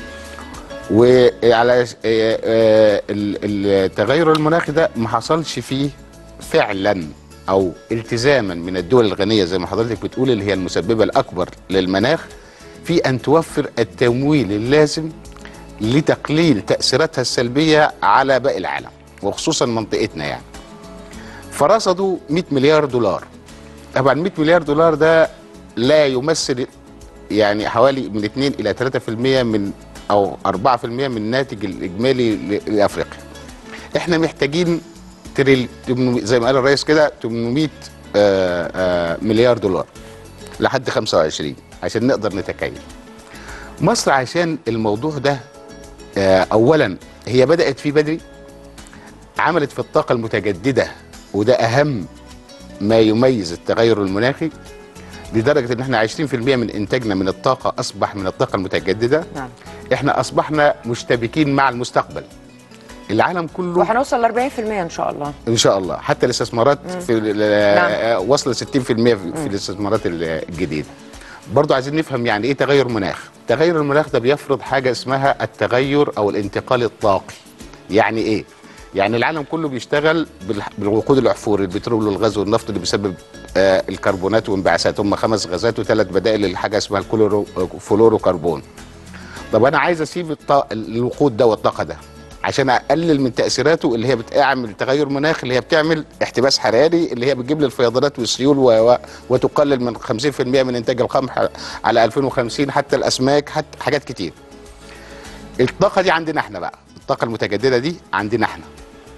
وعلى آه، آه، ال- التغير المناخي ده ما حصلش فيه فعلا او التزاما من الدول الغنيه زي ما حضرتك بتقول اللي هي المسببه الاكبر للمناخ في ان توفر التمويل اللازم لتقليل تاثيراتها السلبيه على باقي العالم وخصوصا منطقتنا يعني فرصدوا 100 مليار دولار طبعا 100 مليار دولار ده لا يمثل يعني حوالي من 2 الى 3% من او 4% من الناتج الاجمالي ل- لافريقيا. احنا محتاجين تريل 800 زي ما قال الرئيس كده 800 آه، آه، مليار دولار لحد 25 عشان نقدر نتكيف. مصر عشان الموضوع ده آه، اولا هي بدات فيه بدري عملت في الطاقه المتجدده وده اهم ما يميز التغير المناخي لدرجه ان احنا 20% من انتاجنا من الطاقه اصبح من الطاقه المتجدده نعم احنا اصبحنا مشتبكين مع المستقبل العالم كله وهنوصل ل 40% ان شاء الله ان شاء الله حتى الاستثمارات في ال- نعم. آه، وصل 60% في, في الاستثمارات ال- الجديده برضو عايزين نفهم يعني ايه تغير مناخ تغير المناخ ده بيفرض حاجه اسمها التغير او الانتقال الطاقي يعني ايه يعني العالم كله بيشتغل بالح- بالوقود الاحفوري البترول والغاز والنفط اللي بيسبب آه الكربونات وانبعاثات هم خمس غازات وثلاث بدائل لحاجه اسمها الفلوروكربون طب انا عايز اسيب الط- الوقود ده والطاقه ده عشان اقلل من تاثيراته اللي هي بتعمل تغير مناخ اللي هي بتعمل احتباس حراري اللي هي بتجيب لي الفيضانات والسيول و... و... وتقلل من 50% من انتاج القمح على 2050 حتى الاسماك حتى حاجات كتير الطاقه دي عندنا احنا بقى الطاقه المتجدده دي عندنا احنا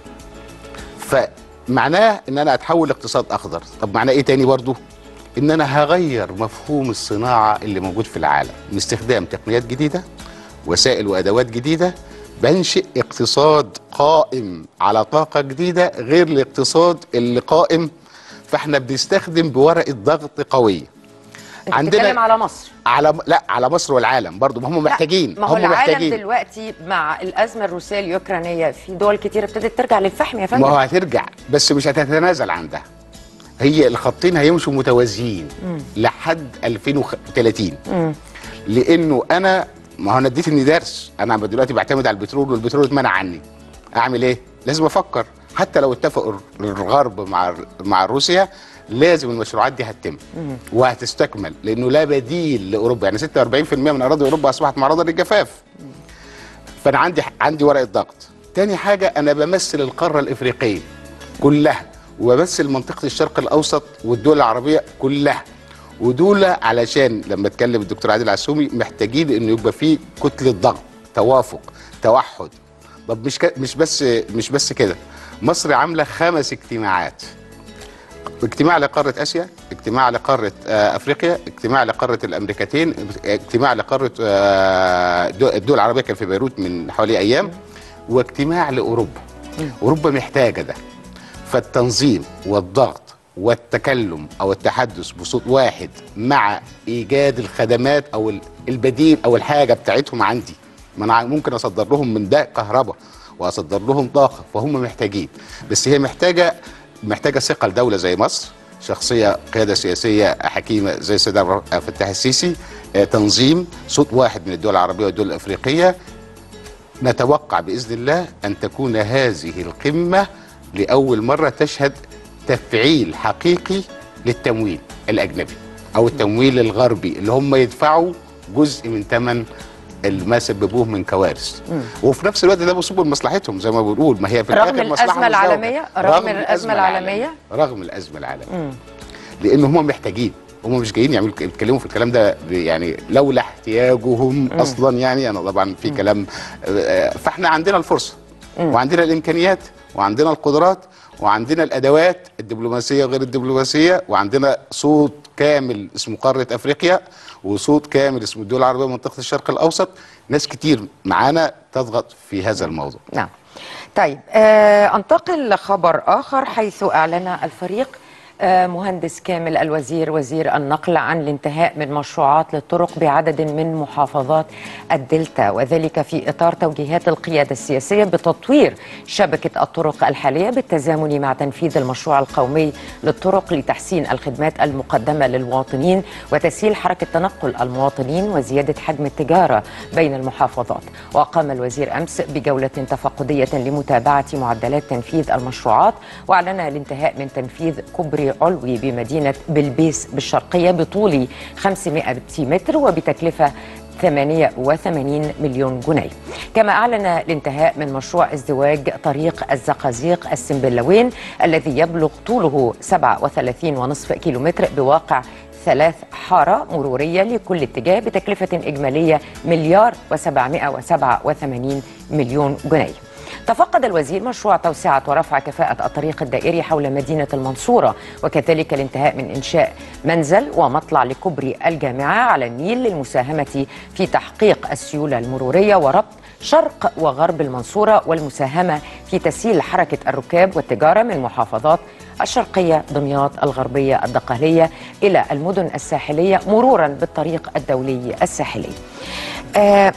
فمعناه ان انا اتحول لاقتصاد اخضر طب معناه ايه تاني برضو ان انا هغير مفهوم الصناعه اللي موجود في العالم باستخدام تقنيات جديده وسائل وادوات جديده بنشئ اقتصاد قائم على طاقه جديده غير الاقتصاد اللي قائم فاحنا بنستخدم بورقه ضغط قويه انت بتتكلم على مصر على لا على مصر والعالم برضو ما هم محتاجين ما هو هم العالم محتاجين دلوقتي مع الازمه الروسيه اليوكرانيه في دول كتير ابتدت ترجع للفحم يا فندم ما هو هترجع بس مش هتتنازل عن ده هي الخطين هيمشوا متوازيين لحد 2030 مم. لانه انا ما هو انا اديتني درس انا دلوقتي بعتمد على البترول والبترول اتمنع عني اعمل ايه لازم افكر حتى لو اتفقوا الغرب مع مع روسيا لازم المشروعات دي هتتم وهتستكمل لانه لا بديل لاوروبا يعني 46% من اراضي اوروبا اصبحت معرضه للجفاف فانا عندي عندي ورقه ضغط تاني حاجه انا بمثل القاره الافريقيه كلها وبمثل منطقه الشرق الاوسط والدول العربيه كلها ودول علشان لما اتكلم الدكتور عادل عسومي محتاجين انه يبقى في كتله ضغط توافق توحد طب مش ك... مش بس مش بس كده مصر عامله خمس اجتماعات اجتماع لقاره اسيا اجتماع لقاره آه، افريقيا اجتماع لقاره الامريكتين اجتماع لقاره آه، الدول الدول العربيه كان في بيروت من حوالي ايام واجتماع لاوروبا اوروبا محتاجه ده فالتنظيم والضغط والتكلم او التحدث بصوت واحد مع ايجاد الخدمات او ال- البديل او الحاجه بتاعتهم عندي ما انا ممكن اصدر لهم من ده كهرباء واصدر لهم طاقه فهم محتاجين بس هي محتاجه محتاجه ثقه لدوله زي مصر شخصيه قياده سياسيه حكيمه زي السيد عبد الفتاح السيسي آه، تنظيم صوت واحد من الدول العربيه والدول الافريقيه نتوقع باذن الله ان تكون هذه القمه لاول مره تشهد تفعيل حقيقي للتمويل الاجنبي او التمويل الغربي اللي هم يدفعوا جزء من ثمن ما سببوه من كوارث وفي نفس الوقت ده بيصب لمصلحتهم زي ما بنقول ما هي في رغم الآخر مصلحة الأزمة مزدوجة. العالمية؟ رغم الأزمة العالمية؟ رغم الازمه العالميه لان هم محتاجين هم مش جايين يعملوا يتكلموا في الكلام ده ب- يعني لولا احتياجهم اصلا يعني انا طبعا في كلام آه، فاحنا عندنا الفرصه وعندنا الامكانيات وعندنا القدرات وعندنا الادوات الدبلوماسيه وغير الدبلوماسيه وعندنا صوت كامل اسمه قاره افريقيا وصوت كامل اسمه الدول العربيه ومنطقه الشرق الاوسط ناس كتير معانا تضغط في هذا الموضوع نعم طيب آه انتقل لخبر آخر حيث أعلن الفريق آه مهندس كامل الوزير وزير النقل عن الانتهاء من مشروعات للطرق بعدد من محافظات الدلتا وذلك في إطار توجيهات القيادة السياسية بتطوير شبكة الطرق الحالية بالتزامن مع تنفيذ المشروع القومي للطرق لتحسين الخدمات المقدمة للمواطنين وتسهيل حركة تنقل المواطنين وزيادة حجم التجارة بين المحافظات وقام الوزير أمس بجولة تفقدية لمتابعة معدلات تنفيذ المشروعات وأعلن الانتهاء من تنفيذ كوبري علوي بمدينة بلبيس بالشرقية بطول 500 متر وبتكلفة 88 مليون جنيه كما أعلن الانتهاء من مشروع ازدواج طريق الزقازيق السنبلاوين الذي يبلغ طوله 37.5 كيلومتر بواقع ثلاث حارة مرورية لكل اتجاه بتكلفة إجمالية مليار و787 مليون جنيه تفقد الوزير مشروع توسعة ورفع كفاءة الطريق الدائري حول مدينة المنصورة وكذلك الانتهاء من إنشاء منزل ومطلع لكوبري الجامعة على النيل للمساهمة في تحقيق السيولة المرورية وربط شرق وغرب المنصورة والمساهمة في تسهيل حركة الركاب والتجارة من المحافظات الشرقية دمياط الغربية الدقهلية إلى المدن الساحلية مرورا بالطريق الدولي الساحلي آه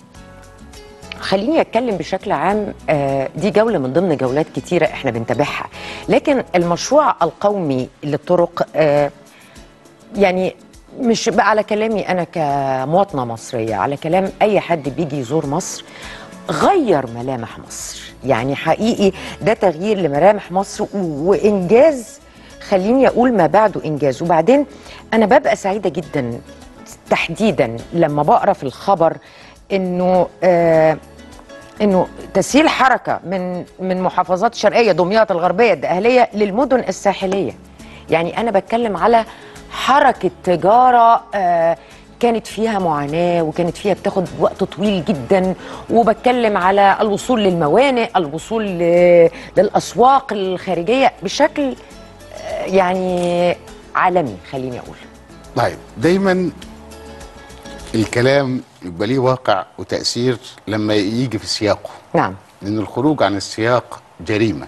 خليني اتكلم بشكل عام آه، دي جوله من ضمن جولات كتيره احنا بنتابعها لكن المشروع القومي للطرق آه، يعني مش بقى على كلامي انا كمواطنه مصريه على كلام اي حد بيجي يزور مصر غير ملامح مصر يعني حقيقي ده تغيير لملامح مصر و- وانجاز خليني اقول ما بعده انجاز وبعدين انا ببقى سعيده جدا تحديدا لما بقرا في الخبر انه آه انه تسهيل حركه من من محافظات الشرقيه دمياط الغربيه الدقهليه للمدن الساحليه يعني انا بتكلم على حركه تجاره آه كانت فيها معاناه وكانت فيها بتاخد وقت طويل جدا وبتكلم على الوصول للموانئ الوصول ل- للاسواق الخارجيه بشكل آه يعني عالمي خليني اقول طيب دايما الكلام يبقى ليه واقع وتأثير لما يجي في سياقه نعم لأن الخروج عن السياق جريمة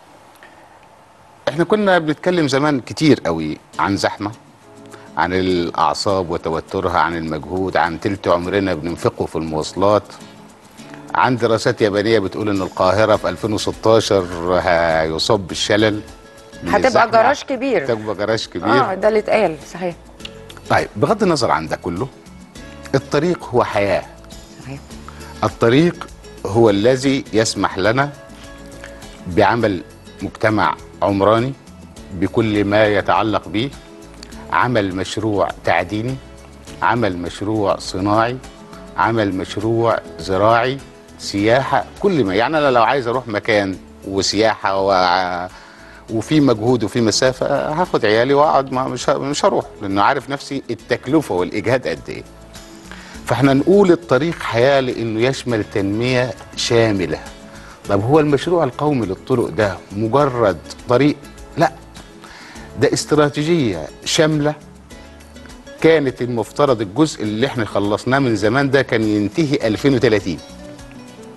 احنا كنا بنتكلم زمان كتير قوي عن زحمة عن الأعصاب وتوترها عن المجهود عن تلت عمرنا بننفقه في المواصلات عن دراسات يابانية بتقول إن القاهرة في 2016 هيصاب بالشلل من هتبقى الزحمة. جراج كبير هتبقى جراج كبير اه ده اللي اتقال صحيح طيب بغض النظر عن ده كله الطريق هو حياة صحيح الطريق هو الذي يسمح لنا بعمل مجتمع عمراني بكل ما يتعلق به عمل مشروع تعديني عمل مشروع صناعي عمل مشروع زراعي سياحة كل ما يعني أنا لو عايز أروح مكان وسياحة و... وفي مجهود وفي مسافة هاخد عيالي وأقعد ما مش ه- مش هروح لأنه عارف نفسي التكلفة والإجهاد قد إيه فاحنا نقول الطريق حياة لأنه يشمل تنمية شاملة طب هو المشروع القومي للطرق ده مجرد طريق لا ده استراتيجية شاملة كانت المفترض الجزء اللي احنا خلصناه من زمان ده كان ينتهي 2030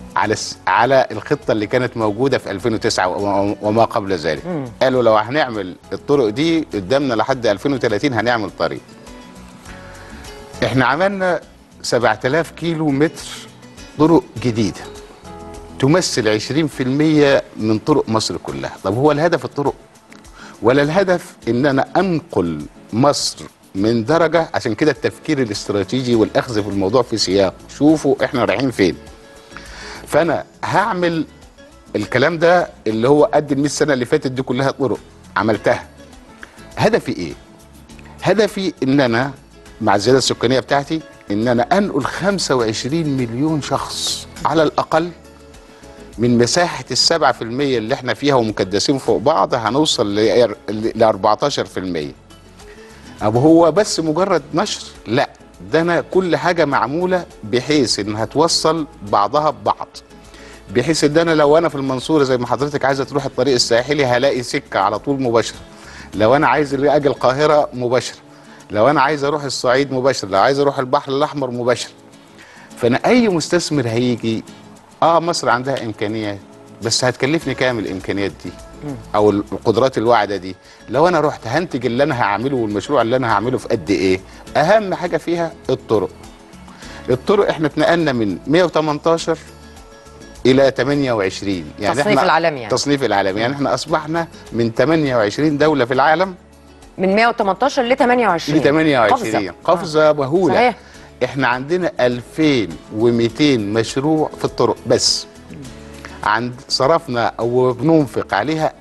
على الس- على الخطه اللي كانت موجوده في 2009 و- وما قبل ذلك قالوا لو هنعمل الطرق دي قدامنا لحد 2030 هنعمل طريق احنا عملنا 7000 كيلو متر طرق جديده تمثل 20% من طرق مصر كلها طب هو الهدف الطرق ولا الهدف ان انا انقل مصر من درجه عشان كده التفكير الاستراتيجي والاخذ في الموضوع في سياق شوفوا احنا رايحين فين فانا هعمل الكلام ده اللي هو قد ال 100 سنه اللي فاتت دي كلها طرق عملتها هدفي ايه هدفي ان انا مع الزياده السكانيه بتاعتي ان انا انقل 25 مليون شخص على الاقل من مساحه السبعة في المية اللي احنا فيها ومكدسين فوق بعض هنوصل ل 14% أب هو بس مجرد نشر لا ده انا كل حاجه معموله بحيث انها توصل بعضها ببعض بحيث ان انا لو انا في المنصوره زي ما حضرتك عايزه تروح الطريق الساحلي هلاقي سكه على طول مباشره لو انا عايز اجي القاهره مباشره لو انا عايز اروح الصعيد مباشره لو عايز اروح البحر الاحمر مباشره فانا اي مستثمر هيجي اه مصر عندها امكانيات بس هتكلفني كام الامكانيات دي او القدرات الواعده دي لو انا رحت هنتج اللي انا هعمله والمشروع اللي انا هعمله في قد ايه اهم حاجه فيها الطرق الطرق احنا اتنقلنا من 118 الى 28 تصنيف احنا العالمي يعني. تصنيف العالمي يعني احنا اصبحنا من 28 دوله في العالم من 118 ل 28 ل 28 قفزة. قفزه مهوله صحيح. احنا عندنا 2200 مشروع في الطرق بس عند صرفنا او بننفق عليها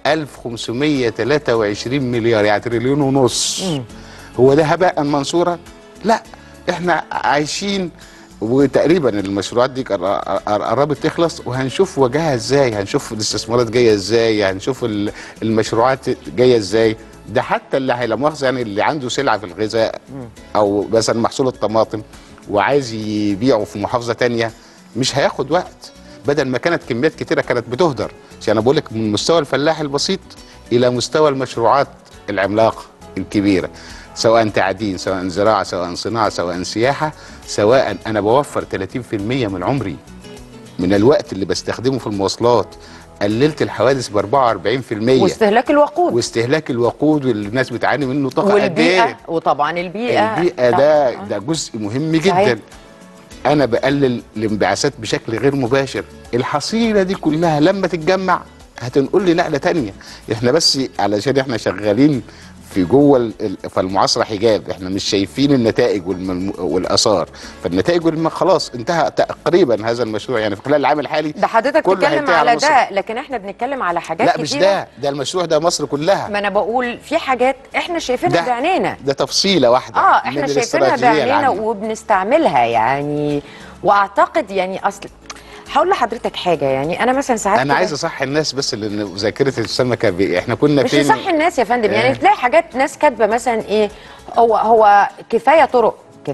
1523 مليار يعني تريليون ونص هو ده هباء منصورا لا احنا عايشين وتقريبا المشروعات دي قر- قر- قربت تخلص وهنشوف وجهها ازاي هنشوف الاستثمارات جايه ازاي هنشوف ال- المشروعات جايه ازاي ده حتى اللي هي- لا مؤاخذه يعني اللي عنده سلعه في الغذاء او مثلا محصول الطماطم وعايز يبيعه في محافظه تانية مش هياخد وقت بدل ما كانت كميات كتيره كانت بتهدر عشان انا بقول لك من مستوى الفلاح البسيط الى مستوى المشروعات العملاقه الكبيره سواء تعدين سواء زراعه سواء صناعه سواء سياحه سواء انا بوفر 30% من عمري من الوقت اللي بستخدمه في المواصلات قللت الحوادث ب 44% واستهلاك الوقود واستهلاك الوقود واللي الناس بتعاني منه طاقه قد والبيئة ايه وطبعا البيئة البيئه طبعاً. ده ده جزء مهم صحيح. جدا انا بقلل الانبعاثات بشكل غير مباشر الحصيله دي كلها لما تتجمع هتنقل لي نقله تانية احنا بس علشان احنا شغالين في جوه ال- ال- فالمعاصره حجاب احنا مش شايفين النتائج والم- والاثار فالنتائج والم- خلاص انتهى تقريبا هذا المشروع يعني في خلال العام الحالي ده حضرتك كله بتتكلم هينتهي على مصر. ده لكن احنا بنتكلم على حاجات لا كتيرة مش ده ده المشروع ده مصر كلها ما انا بقول في حاجات احنا شايفينها ده- بعينينا ده تفصيله واحده اه من احنا شايفينها الاستراتيجية بعينينا العامة. وبنستعملها يعني واعتقد يعني اصل هقول لحضرتك حاجه يعني انا مثلا ساعات انا كده- عايز اصحي الناس بس لان ذاكره السمكه بي... احنا كنا مش فين صح الناس يا فندم يعني آه. تلاقي حاجات ناس كاتبه مثلا ايه هو هو كفايه طرق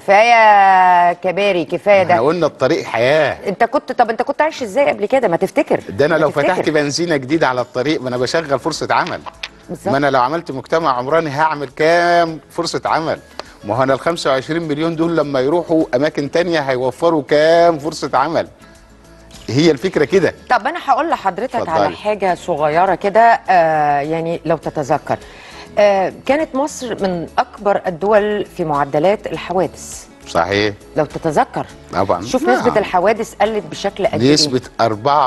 كفايه كباري كفايه احنا ده قلنا الطريق حياه انت كنت طب انت كنت عايش ازاي قبل كده ما تفتكر ده انا ما لو تفتكر. فتحت بنزينه جديده على الطريق ما انا بشغل فرصه عمل بالظبط. ما انا لو عملت مجتمع عمراني هعمل كام فرصه عمل ما هو انا ال 25 مليون دول لما يروحوا اماكن تانية هيوفروا كام فرصه عمل هي الفكره كده طب انا هقول لحضرتك اتفضلي. على حاجه صغيره كده آه يعني لو تتذكر آه كانت مصر من اكبر الدول في معدلات الحوادث صحيح لو تتذكر طبعا شوف نعم. نسبه الحوادث قلت بشكل قد ايه نسبة 44%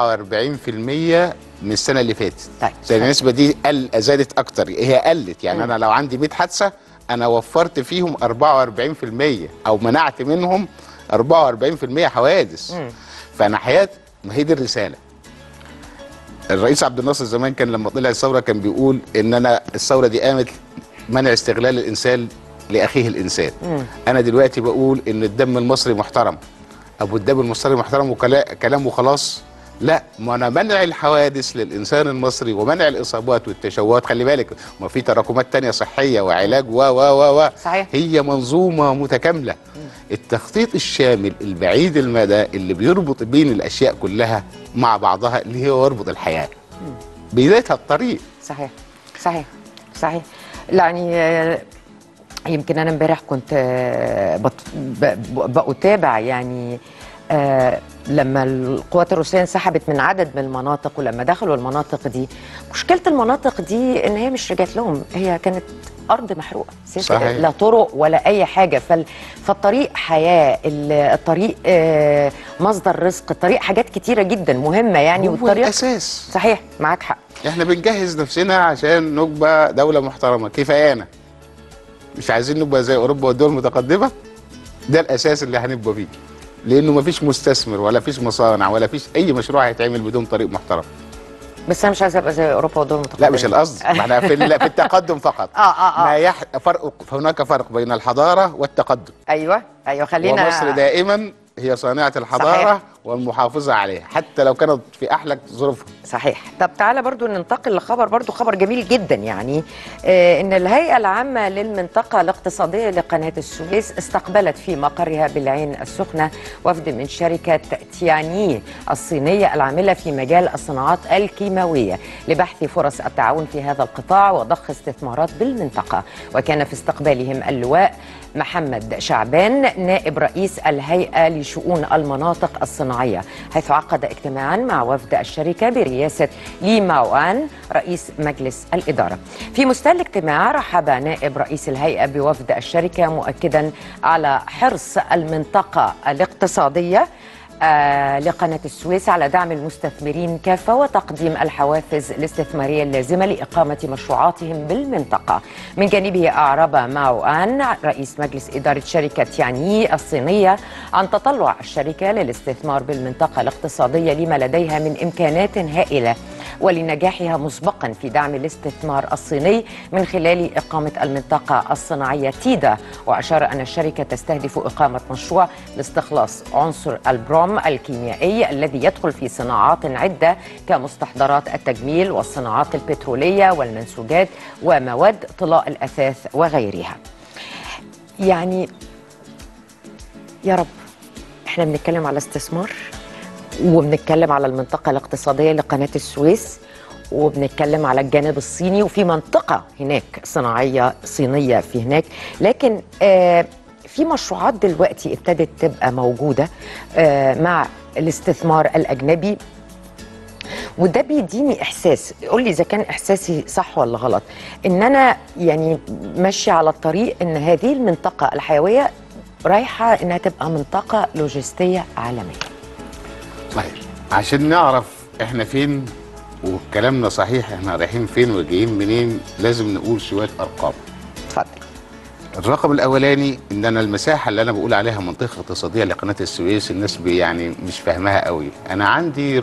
من السنة اللي فاتت طيب. يعني النسبة دي قل زادت أكتر هي قلت يعني أنا لو عندي 100 حادثة أنا وفرت فيهم 44% أو منعت منهم 44% حوادث فأنا حياة ما هي دي الرسالة الرئيس عبد الناصر زمان كان لما طلع الثورة كان بيقول إن أنا الثورة دي قامت منع استغلال الإنسان لأخيه الإنسان أنا دلوقتي بقول إن الدم المصري محترم ابو الدم المصري محترم وكلام وخلاص لا ما انا منع الحوادث للانسان المصري ومنع الاصابات والتشوهات خلي بالك ما في تراكمات تانية صحيه وعلاج و و و و صحيح. هي منظومه متكامله التخطيط الشامل البعيد المدى اللي بيربط بين الاشياء كلها مع بعضها اللي هو يربط الحياه بدايتها الطريق صحيح صحيح صحيح يعني آه، يمكن انا امبارح كنت آه، بت- ب- ب- بتابع يعني آه لما القوات الروسيه انسحبت من عدد من المناطق ولما دخلوا المناطق دي مشكله المناطق دي ان هي مش رجعت لهم هي كانت ارض محروقه سياسة- صحيح. لا طرق ولا اي حاجه فال... فالطريق حياه ال- الطريق آه مصدر رزق الطريق حاجات كتيره جدا مهمه يعني هو والطريق الاساس صحيح معاك حق احنا بنجهز نفسنا عشان نبقى دولة محترمة كفايانا مش عايزين نبقى زي اوروبا والدول المتقدمة ده الاساس اللي هنبقى فيه لانه مفيش مستثمر ولا فيش مصانع ولا فيش اي مشروع هيتعمل بدون طريق محترم بس انا مش عايزه ابقى زي اوروبا والدول المتقدمه لا مش القصد ما احنا في, ال- في التقدم فقط اه اه ما اه يح... فرق هناك فرق بين الحضارة والتقدم ايوه ايوه خلينا ومصر دائما هي صانعة الحضارة صحيح. والمحافظة عليها حتى لو كانت في أحلك ظروفها صحيح طب تعالى برضو ننتقل لخبر برضو خبر جميل جدا يعني آه ان الهيئة العامة للمنطقة الاقتصادية لقناة السويس استقبلت في مقرها بالعين السخنة وفد من شركة تياني الصينية العاملة في مجال الصناعات الكيماوية لبحث فرص التعاون في هذا القطاع وضخ استثمارات بالمنطقة وكان في استقبالهم اللواء محمد شعبان نائب رئيس الهيئة لشؤون المناطق الصناعية حيث عقد اجتماعا مع وفد الشركة برئاسة لي ماوان رئيس مجلس الإدارة في مستهل الاجتماع رحب نائب رئيس الهيئة بوفد الشركة مؤكدا على حرص المنطقة الاقتصادية آه، لقناة السويس على دعم المستثمرين كافة وتقديم الحوافز الاستثمارية اللازمة لإقامة مشروعاتهم بالمنطقة من جانبه أعرب ماو آن رئيس مجلس إدارة شركة ياني الصينية عن تطلع الشركة للاستثمار بالمنطقة الاقتصادية لما لديها من إمكانات هائلة ولنجاحها مسبقا في دعم الاستثمار الصيني من خلال إقامة المنطقة الصناعية تيدا وأشار أن الشركة تستهدف إقامة مشروع لاستخلاص عنصر البروم الكيميائي الذي يدخل في صناعات عدة كمستحضرات التجميل والصناعات البترولية والمنسوجات ومواد طلاء الأثاث وغيرها يعني يا رب احنا بنتكلم على استثمار وبنتكلم على المنطقة الاقتصادية لقناة السويس وبنتكلم على الجانب الصيني وفي منطقة هناك صناعية صينية في هناك لكن آه في مشروعات دلوقتي ابتدت تبقى موجودة آه مع الاستثمار الأجنبي وده بيديني احساس قول لي اذا كان احساسي صح ولا غلط ان انا يعني ماشيه على الطريق ان هذه المنطقه الحيويه رايحه انها تبقى منطقه لوجستيه عالميه صحيح عشان نعرف احنا فين وكلامنا صحيح احنا رايحين فين وجايين منين لازم نقول شويه ارقام اتفضل الرقم الاولاني ان انا المساحه اللي انا بقول عليها منطقه اقتصاديه لقناه السويس الناس بي- يعني مش فاهماها قوي انا عندي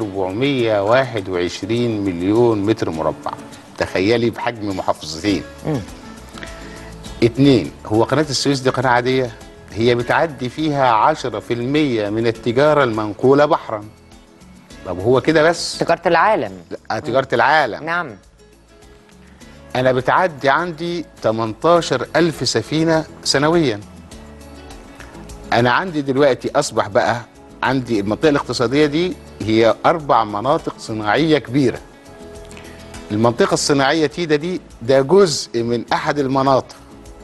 421 مليون متر مربع تخيلي بحجم محافظتين مم. اتنين هو قناه السويس دي قناه عاديه هي بتعدي فيها 10% من التجاره المنقوله بحرا طب هو كده بس تجاره العالم لا، تجاره العالم نعم انا بتعدي عندي 18 ألف سفينة سنويا انا عندي دلوقتي اصبح بقى عندي المنطقة الاقتصادية دي هي اربع مناطق صناعية كبيرة المنطقة الصناعية تيدا دي ده جزء من احد المناطق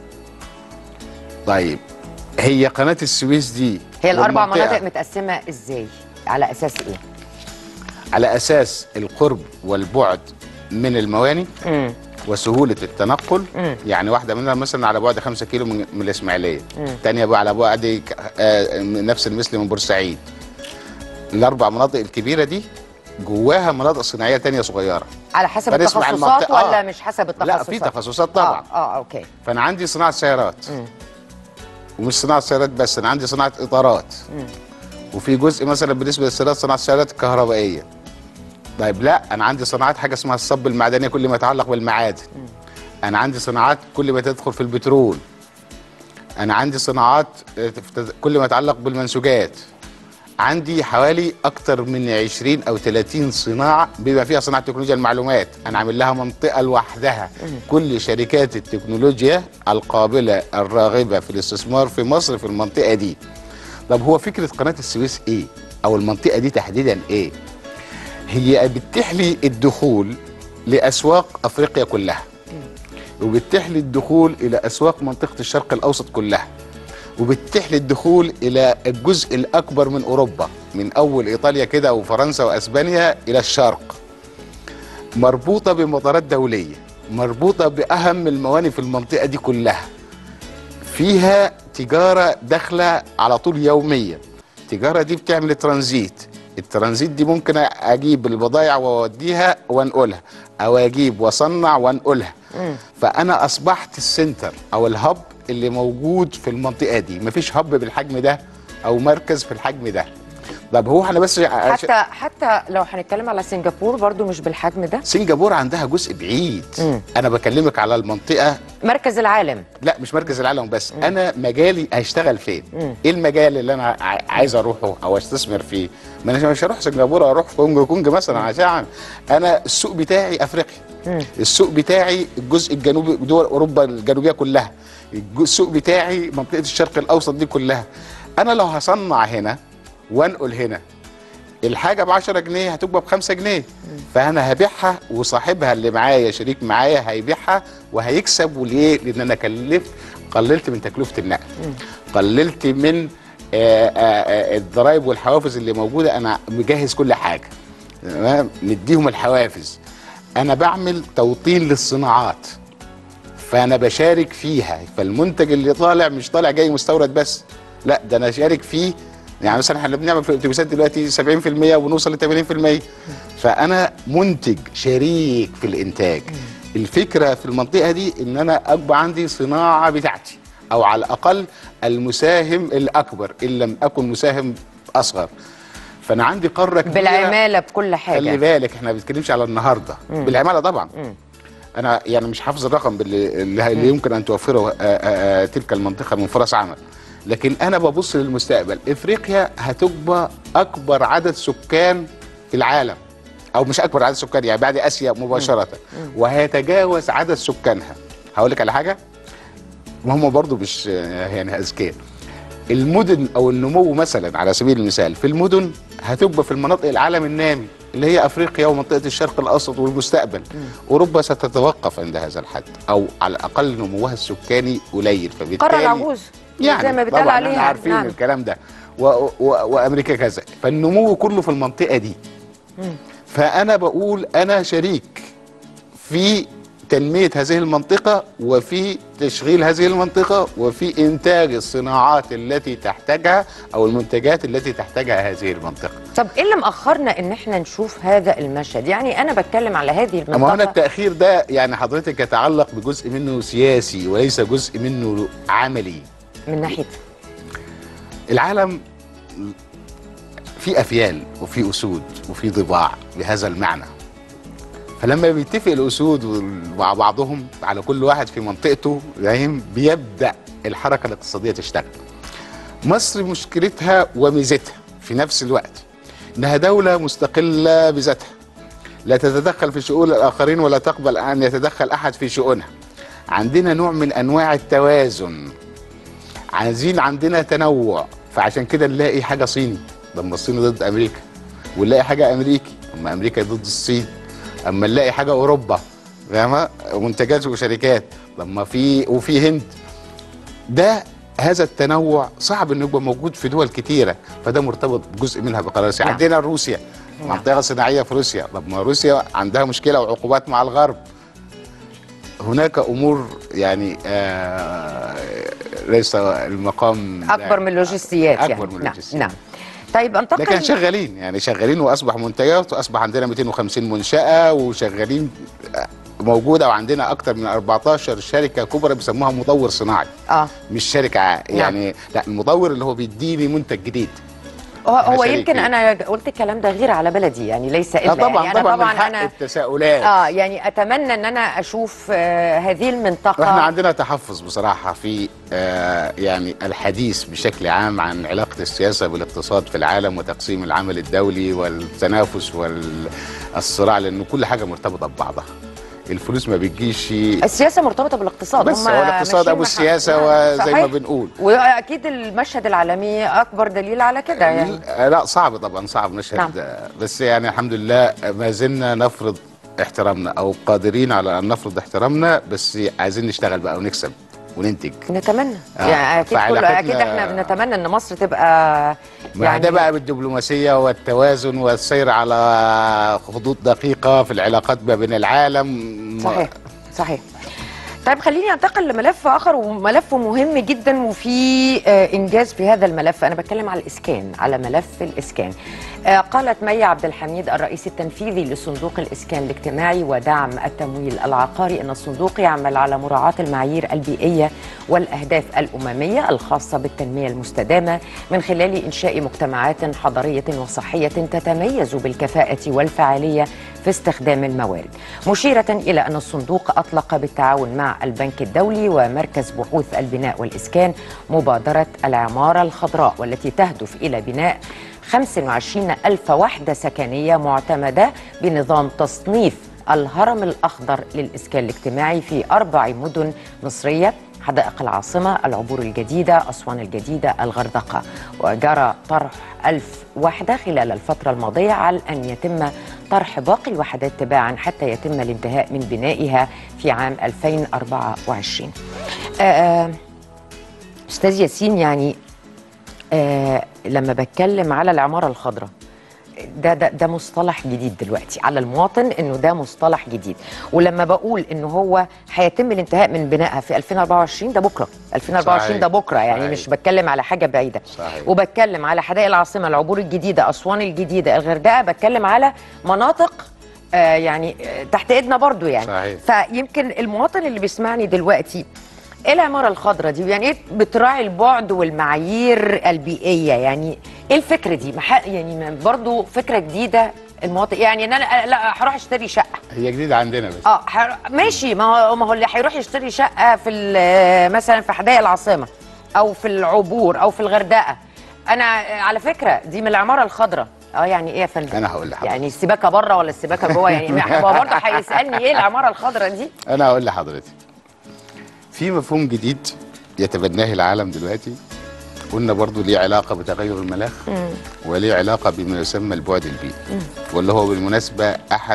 طيب هي قناة السويس دي هي الاربع والمنطقة مناطق متقسمه ازاي على اساس ايه على اساس القرب والبعد من المواني مم. وسهوله التنقل مم. يعني واحده منها مثلا على بعد 5 كيلو من, من الاسماعيليه مم. الثانيه بقى على بعد ك- آه، نفس المثل من بورسعيد الاربع مناطق الكبيره دي جواها مناطق صناعيه تانية صغيره على حسب فنسمع التخصصات المنطقة- ولا آه. مش حسب التخصصات لا في تخصصات طبعا اه, آه اوكي فانا عندي صناعه سيارات مم. ومش صناعه سيارات بس انا عندي صناعه اطارات مم. وفي جزء مثلا بالنسبه للسيارات صناعه السيارات الكهربائيه طيب لا انا عندي صناعات حاجه اسمها الصب المعدني كل ما يتعلق بالمعادن انا عندي صناعات كل ما تدخل في البترول انا عندي صناعات آه، تفت- كل ما يتعلق بالمنسوجات عندي حوالي اكتر من 20 او 30 صناعه بما فيها صناعه تكنولوجيا المعلومات انا عامل لها منطقه لوحدها كل شركات التكنولوجيا القابله الراغبه في الاستثمار في مصر في المنطقه دي طب هو فكره قناه السويس ايه او المنطقه دي تحديدا ايه هي بتتيح لي الدخول لاسواق افريقيا كلها وبتتيح لي الدخول الى اسواق منطقه الشرق الاوسط كلها وبتتيح لي الدخول الى الجزء الاكبر من اوروبا من اول ايطاليا كده وفرنسا واسبانيا الى الشرق مربوطه بمطارات دوليه مربوطه باهم الموانئ في المنطقه دي كلها فيها تجاره داخله على طول يوميا التجاره دي بتعمل ترانزيت الترانزيت دي ممكن اجيب البضائع واوديها وانقلها او اجيب واصنع وانقلها فانا اصبحت السنتر او الهب اللي موجود في المنطقه دي مفيش هب بالحجم ده او مركز في الحجم ده طب هو احنا بس عش- حتى حتى لو هنتكلم على سنغافور برضو مش بالحجم ده سنغافوره عندها جزء بعيد مم. انا بكلمك على المنطقه مركز العالم لا مش مركز العالم بس انا مجالي هيشتغل فين ايه المجال اللي انا ع- عايز اروحه او استثمر فيه ما انا مش هروح سنغافوره اروح كونج كونج مثلا عشان انا السوق بتاعي افريقيا السوق بتاعي الجزء الجنوبي دول اوروبا الجنوبيه كلها الج- السوق بتاعي منطقه الشرق الاوسط دي كلها انا لو هصنع هنا وانقل هنا الحاجه ب 10 جنيه هتبقى ب 5 جنيه فانا هبيعها وصاحبها اللي معايا شريك معايا هيبيعها وهيكسب وليه؟ لان انا كلفت قللت من تكلفه النقل قللت من آه، آه، آه، الضرائب والحوافز اللي موجوده انا مجهز كل حاجه تمام نديهم الحوافز انا بعمل توطين للصناعات فانا بشارك فيها فالمنتج اللي طالع مش طالع جاي مستورد بس لا ده انا شارك فيه يعني مثلا احنا بنعمل في الاتوبيسات دلوقتي 70% ونوصل ل 80% فانا منتج شريك في الانتاج الفكره في المنطقه دي ان انا ابقى عندي صناعه بتاعتي او على الاقل المساهم الاكبر ان لم اكن مساهم اصغر فانا عندي قاره كبيره بالعماله بكل خلي حاجه بالك احنا ما بنتكلمش على النهارده بالعماله طبعا انا يعني مش حافظ الرقم باللي اللي, اللي يمكن ان توفره آه، آه، آه، تلك المنطقه من فرص عمل لكن انا ببص للمستقبل افريقيا هتبقى اكبر عدد سكان في العالم او مش اكبر عدد سكان يعني بعد اسيا مباشره وهيتجاوز عدد سكانها هقول لك على حاجه وهم برضو مش آه، يعني اذكياء المدن او النمو مثلا على سبيل المثال في المدن هتبقى في المناطق العالم النامي اللي هي افريقيا ومنطقه الشرق الاوسط والمستقبل اوروبا ستتوقف عند هذا الحد او على الاقل نموها السكاني قليل فبالتالي قاره العجوز يعني زي ما بيتقال طبعا عليها احنا عارفين نعم. الكلام ده و و وامريكا كذا فالنمو كله في المنطقه دي فانا بقول انا شريك في تنميه هذه المنطقه وفي تشغيل هذه المنطقه وفي انتاج الصناعات التي تحتاجها او المنتجات التي تحتاجها هذه المنطقه طب ايه اللي مأخرنا ان احنا نشوف هذا المشهد يعني انا بتكلم على هذه اما هنا المنطقه التاخير ده يعني حضرتك يتعلق بجزء منه سياسي وليس جزء منه عملي من ناحيه العالم في افيال وفي اسود وفي ضباع بهذا المعنى فلما بيتفق الاسود مع بعضهم على كل واحد في منطقته فاهم بيبدا الحركه الاقتصاديه تشتغل مصر مشكلتها وميزتها في نفس الوقت انها دوله مستقله بذاتها لا تتدخل في شؤون الاخرين ولا تقبل ان يتدخل احد في شؤونها عندنا نوع من انواع التوازن عايزين عندنا تنوع فعشان كده نلاقي حاجه صيني لما الصين ضد امريكا ونلاقي حاجه امريكي اما امريكا ضد الصين اما نلاقي حاجه اوروبا فاهمه منتجات وشركات لما في وفي هند ده هذا التنوع صعب انه يبقى موجود في دول كتيره فده مرتبط بجزء منها بقرار سياسي نعم. عندنا روسيا منطقه صناعيه في روسيا طب ما روسيا عندها مشكله وعقوبات مع الغرب هناك امور يعني آه ليس المقام اكبر من اللوجستيات أكبر يعني من نعم اللوجستيات. نعم طيب انتقل لكن شغالين يعني شغالين واصبح منتجات واصبح عندنا 250 منشاه وشغالين آه، موجوده وعندنا اكثر من 14 شركه كبرى بيسموها مطور صناعي اه مش شركه ع- يعني لا المطور اللي هو بيديني منتج جديد هو, هو شريك يمكن فيه. انا قلت الكلام ده غير على بلدي يعني ليس الا لا طبعا يعني طبعا, انا طبعا من حق انا التساؤلات اه يعني اتمنى ان انا اشوف آه هذه المنطقه واحنا عندنا تحفظ بصراحه في آه يعني الحديث بشكل عام عن علاقه السياسه بالاقتصاد في العالم وتقسيم العمل الدولي والتنافس والصراع لانه كل حاجه مرتبطه ببعضها الفلوس ما بتجيش السياسه مرتبطه بالاقتصاد بس هم هو الاقتصاد ماشيين ابو مع- السياسه نعم، وزي ما صحيح. بنقول واكيد المشهد العالمي اكبر دليل على كده يعني آه، لا صعب طبعا صعب نشهد نعم. آه، بس يعني الحمد لله ما زلنا نفرض احترامنا او قادرين على ان نفرض احترامنا بس عايزين نشتغل بقى ونكسب وننتج نتمنى آه، يعني اكيد كل فعلاقتنا- اكيد احنا بنتمنى ان مصر تبقى يعني ده بقى بالدبلوماسيه والتوازن والسير على خطوط دقيقه في العلاقات ما بين العالم صحيح صحيح طيب خليني انتقل لملف اخر وملف مهم جدا وفي آه، انجاز في هذا الملف انا بتكلم على الاسكان على ملف الاسكان آه، قالت مي عبد الحميد الرئيس التنفيذي لصندوق الاسكان الاجتماعي ودعم التمويل العقاري ان الصندوق يعمل على مراعاه المعايير البيئيه والاهداف الامميه الخاصه بالتنميه المستدامه من خلال انشاء مجتمعات حضريه وصحيه تتميز بالكفاءه والفعاليه في استخدام الموارد مشيرة إلى أن الصندوق أطلق بالتعاون مع البنك الدولي ومركز بحوث البناء والإسكان مبادرة العمارة الخضراء والتي تهدف إلى بناء 25 ألف وحدة سكنية معتمدة بنظام تصنيف الهرم الأخضر للإسكان الاجتماعي في أربع مدن مصرية حدائق العاصمة العبور الجديدة أسوان الجديدة الغردقة وجرى طرح ألف وحدة خلال الفترة الماضية على أن يتم طرح باقي الوحدات تباعا حتى يتم الانتهاء من بنائها في عام 2024 آه، آه، أستاذ ياسين يعني آه لما بتكلم على العمارة الخضراء ده, ده ده مصطلح جديد دلوقتي على المواطن انه ده مصطلح جديد ولما بقول انه هو هيتم الانتهاء من بنائها في 2024 ده بكره 2024 صحيح. ده بكره يعني صحيح. مش بتكلم على حاجه بعيده صحيح. وبتكلم على حدائق العاصمه العبور الجديده اسوان الجديده الغردقه بتكلم على مناطق آه يعني آه تحت ايدنا برضو يعني صحيح. فيمكن المواطن اللي بيسمعني دلوقتي ايه العماره الخضراء دي يعني ايه بتراعي البعد والمعايير البيئيه يعني ايه الفكره دي مح- يعني ما- برضو فكره جديده المواطن يعني ان انا لا هروح اشتري شقه هي جديده عندنا بس اه حر... ماشي ما هو ما هو اللي هيروح يشتري شقه في ال- مثلا في حدائق العاصمه او في العبور او في الغردقه انا على فكره دي من العماره الخضراء اه يعني ايه يا فندم انا هقول لحضرتك يعني السباكه بره ولا السباكه جوه يعني هو برضه هيسالني ايه العماره الخضراء دي انا هقول لحضرتك في مفهوم جديد يتبناه العالم دلوقتي قلنا برضو ليه علاقه بتغير المناخ وليه علاقه بما يسمى البعد البيئي واللي هو بالمناسبه احد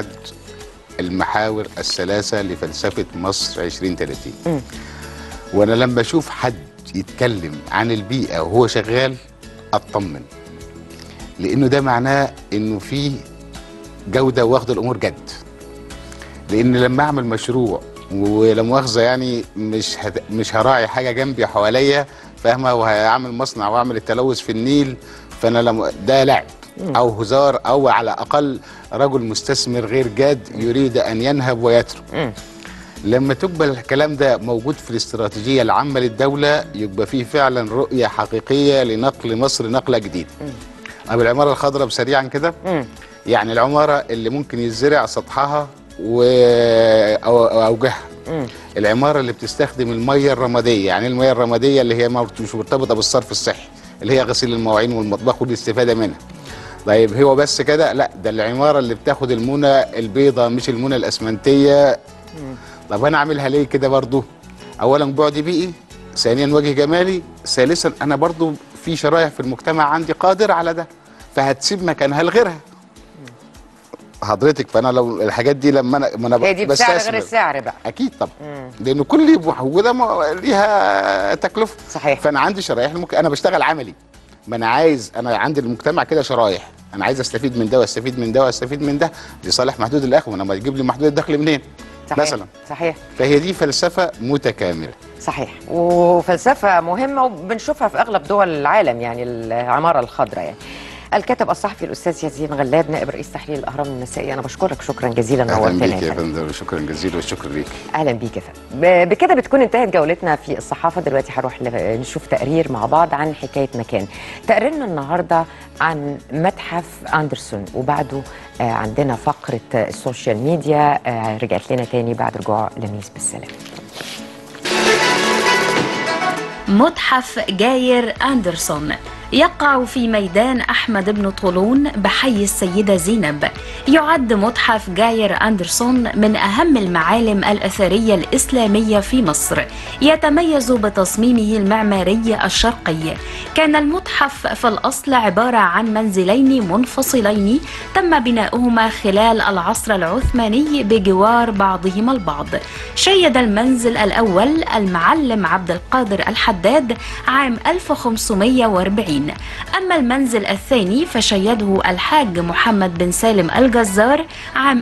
المحاور الثلاثه لفلسفه مصر 2030 وانا لما اشوف حد يتكلم عن البيئه وهو شغال اطمن لانه ده معناه انه في جوده واخد الامور جد لان لما اعمل مشروع ولا مؤاخذه يعني مش هت... مش هراعي حاجه جنبي حواليا فاهمه وهعمل مصنع واعمل التلوث في النيل فانا لم... ده لعب او هزار او على الاقل رجل مستثمر غير جاد يريد ان ينهب ويترك لما تقبل الكلام ده موجود في الاستراتيجيه العامه للدوله يبقى فيه فعلا رؤيه حقيقيه لنقل مصر نقله جديده أما العماره الخضراء سريعا كده يعني العماره اللي ممكن يزرع سطحها و أو- أو اوجهها العماره اللي بتستخدم الميه الرماديه يعني الميه الرماديه اللي هي ما- مش مرتبطه بالصرف الصحي اللي هي غسيل المواعين والمطبخ والاستفاده منها طيب هو بس كده لا ده العماره اللي بتاخد المونه البيضاء مش المونه الاسمنتيه طب انا اعملها ليه كده برضو اولا بعد بيئي ثانيا وجه جمالي ثالثا انا برضو في شرايح في المجتمع عندي قادره على ده فهتسيب مكانها لغيرها حضرتك فانا لو الحاجات دي لما انا ما انا هي دي بسعر غير بستثمر. السعر بقى اكيد طبعا لان كل اللي موجوده ما- ليها تكلفه صحيح فانا عندي شرايح ممكن انا بشتغل عملي ما انا عايز انا عندي المجتمع كده شرايح انا عايز استفيد من ده واستفيد من ده واستفيد من ده لصالح محدود الاخوه انا ما يجيب لي محدود الدخل منين صحيح مثلا صحيح فهي دي فلسفه متكامله صحيح وفلسفة مهمة وبنشوفها في أغلب دول العالم يعني العمارة الخضراء يعني الكاتب الصحفي الأستاذ ياسين غلاب نائب رئيس تحرير الأهرام المسائي أنا بشكرك شكرا جزيلا اهلا نورتنا بيك يا يا فندم. فندم شكرا جزيلا والشكر ليك اهلا بيك يا فندم ب- بكده بتكون انتهت جولتنا في الصحافه دلوقتي هنروح ل- نشوف تقرير مع بعض عن حكايه مكان تقريرنا النهارده عن متحف اندرسون وبعده آه، عندنا فقره آه، السوشيال ميديا آه، رجعت لنا تاني بعد رجوع لميس بالسلامه متحف جاير أندرسون يقع في ميدان أحمد بن طولون بحي السيدة زينب يعد متحف جاير أندرسون من أهم المعالم الأثرية الإسلامية في مصر يتميز بتصميمه المعماري الشرقي كان المتحف في الأصل عبارة عن منزلين منفصلين تم بناؤهما خلال العصر العثماني بجوار بعضهما البعض شيد المنزل الأول المعلم عبد القادر الحداد عام 1540 أما المنزل الثاني فشيده الحاج محمد بن سالم الجزار عام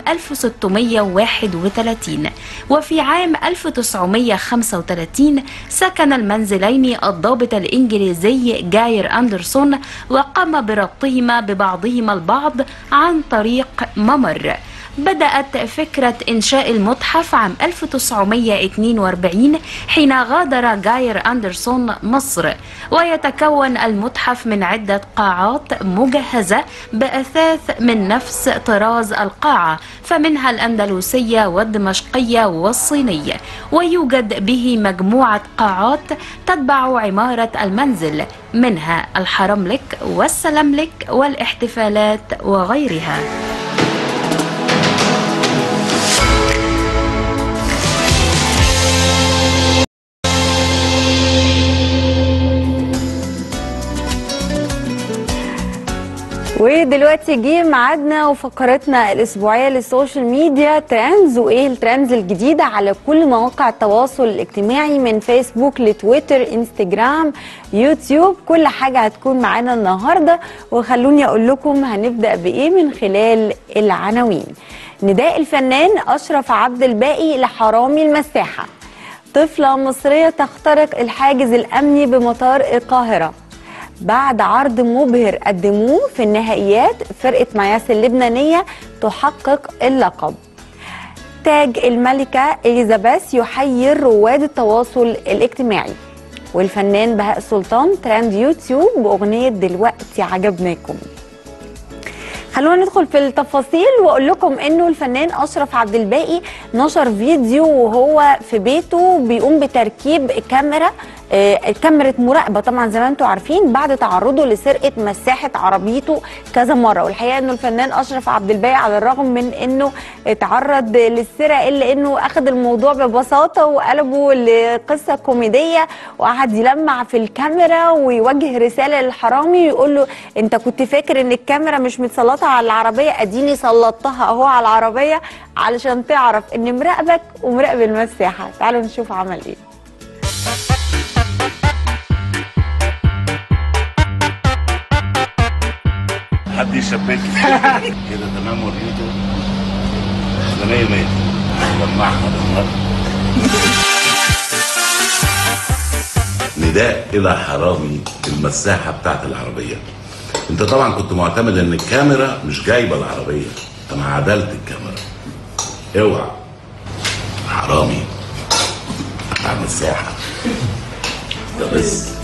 1631 وفي عام 1935 سكن المنزلين الضابط الإنجليزي جاير أندرسون وقام بربطهما ببعضهما البعض عن طريق ممر بدأت فكرة إنشاء المتحف عام 1942 حين غادر جاير أندرسون مصر ويتكون المتحف من عدة قاعات مجهزة بأثاث من نفس طراز القاعة فمنها الأندلسية والدمشقية والصينية ويوجد به مجموعة قاعات تتبع عمارة المنزل منها الحرملك والسلملك والاحتفالات وغيرها ودلوقتي جه ميعادنا وفقرتنا الاسبوعيه للسوشيال ميديا ترندز وايه الترندز الجديده على كل مواقع التواصل الاجتماعي من فيسبوك لتويتر انستجرام يوتيوب كل حاجه هتكون معانا النهارده وخلوني اقول لكم هنبدا بايه من خلال العناوين نداء الفنان اشرف عبد الباقي لحرامي المساحه طفله مصريه تخترق الحاجز الامني بمطار القاهره بعد عرض مبهر قدموه في النهائيات فرقة مياس اللبنانية تحقق اللقب تاج الملكة إليزابيث يحير رواد التواصل الاجتماعي والفنان بهاء سلطان ترند يوتيوب بأغنية دلوقتي عجبناكم خلونا ندخل في التفاصيل واقول لكم انه الفنان اشرف عبد الباقي نشر فيديو وهو في بيته بيقوم بتركيب كاميرا آه، كاميرا مراقبه طبعا زي ما انتم عارفين بعد تعرضه لسرقه مساحه عربيته كذا مره والحقيقه انه الفنان اشرف عبد الباقي على الرغم من انه اتعرض للسرقه الا انه اخذ الموضوع ببساطه وقلبه لقصه كوميديه وقعد يلمع في الكاميرا ويوجه رساله للحرامي ويقول له انت كنت فاكر ان الكاميرا مش متسلطه على العربيه اديني سلطتها اهو على العربيه علشان تعرف ان مراقبك ومراقب المساحه تعالوا نشوف عمل ايه حد يشبك كده تمام وريته ده 100 100 لمعها بالنار نداء الى حرامي المساحه بتاعت العربيه انت طبعا كنت معتمد ان الكاميرا مش جايبه العربيه انا عدلت الكاميرا اوعى حرامي بتاع المساحه ده بس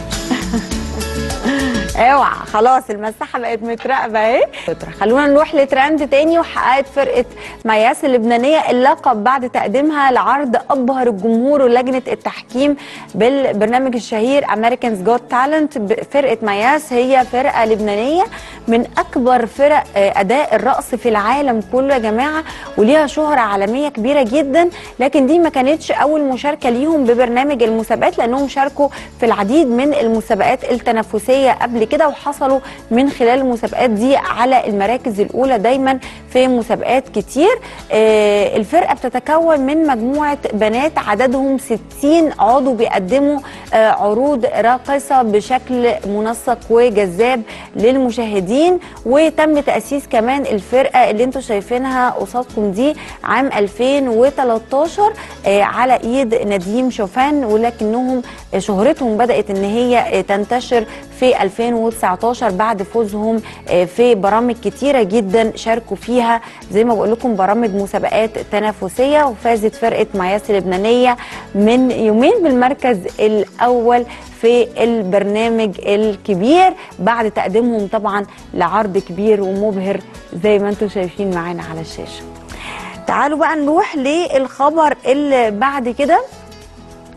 اوعى خلاص المساحه بقت متراقبه اهي خلونا نروح لترند تاني وحققت فرقه مياس اللبنانيه اللقب بعد تقديمها لعرض ابهر الجمهور ولجنه التحكيم بالبرنامج الشهير امريكانز جوت تالنت فرقه مياس هي فرقه لبنانيه من اكبر فرق آه، اداء الرقص في العالم كله يا جماعه وليها شهره عالميه كبيره جدا لكن دي ما كانتش اول مشاركه ليهم ببرنامج المسابقات لانهم شاركوا في العديد من المسابقات التنافسيه قبل كده وحصلوا من خلال المسابقات دي على المراكز الاولى دايما في مسابقات كتير آه، الفرقه بتتكون من مجموعه بنات عددهم 60 عضو بيقدموا آه، عروض راقصه بشكل منسق وجذاب للمشاهدين وتم تاسيس كمان الفرقه اللي انتم شايفينها قصادكم دي عام 2013 آه، على ايد نديم شوفان ولكنهم شهرتهم بدات ان هي تنتشر في 2019 بعد فوزهم آه، في برامج كتيره جدا شاركوا فيها زي ما بقول لكم برامج مسابقات تنافسيه وفازت فرقه مياس اللبنانيه من يومين بالمركز الاول في البرنامج الكبير بعد تقديمهم طبعا لعرض كبير ومبهر زي ما انتم شايفين معانا على الشاشه تعالوا بقى نروح للخبر اللي بعد كده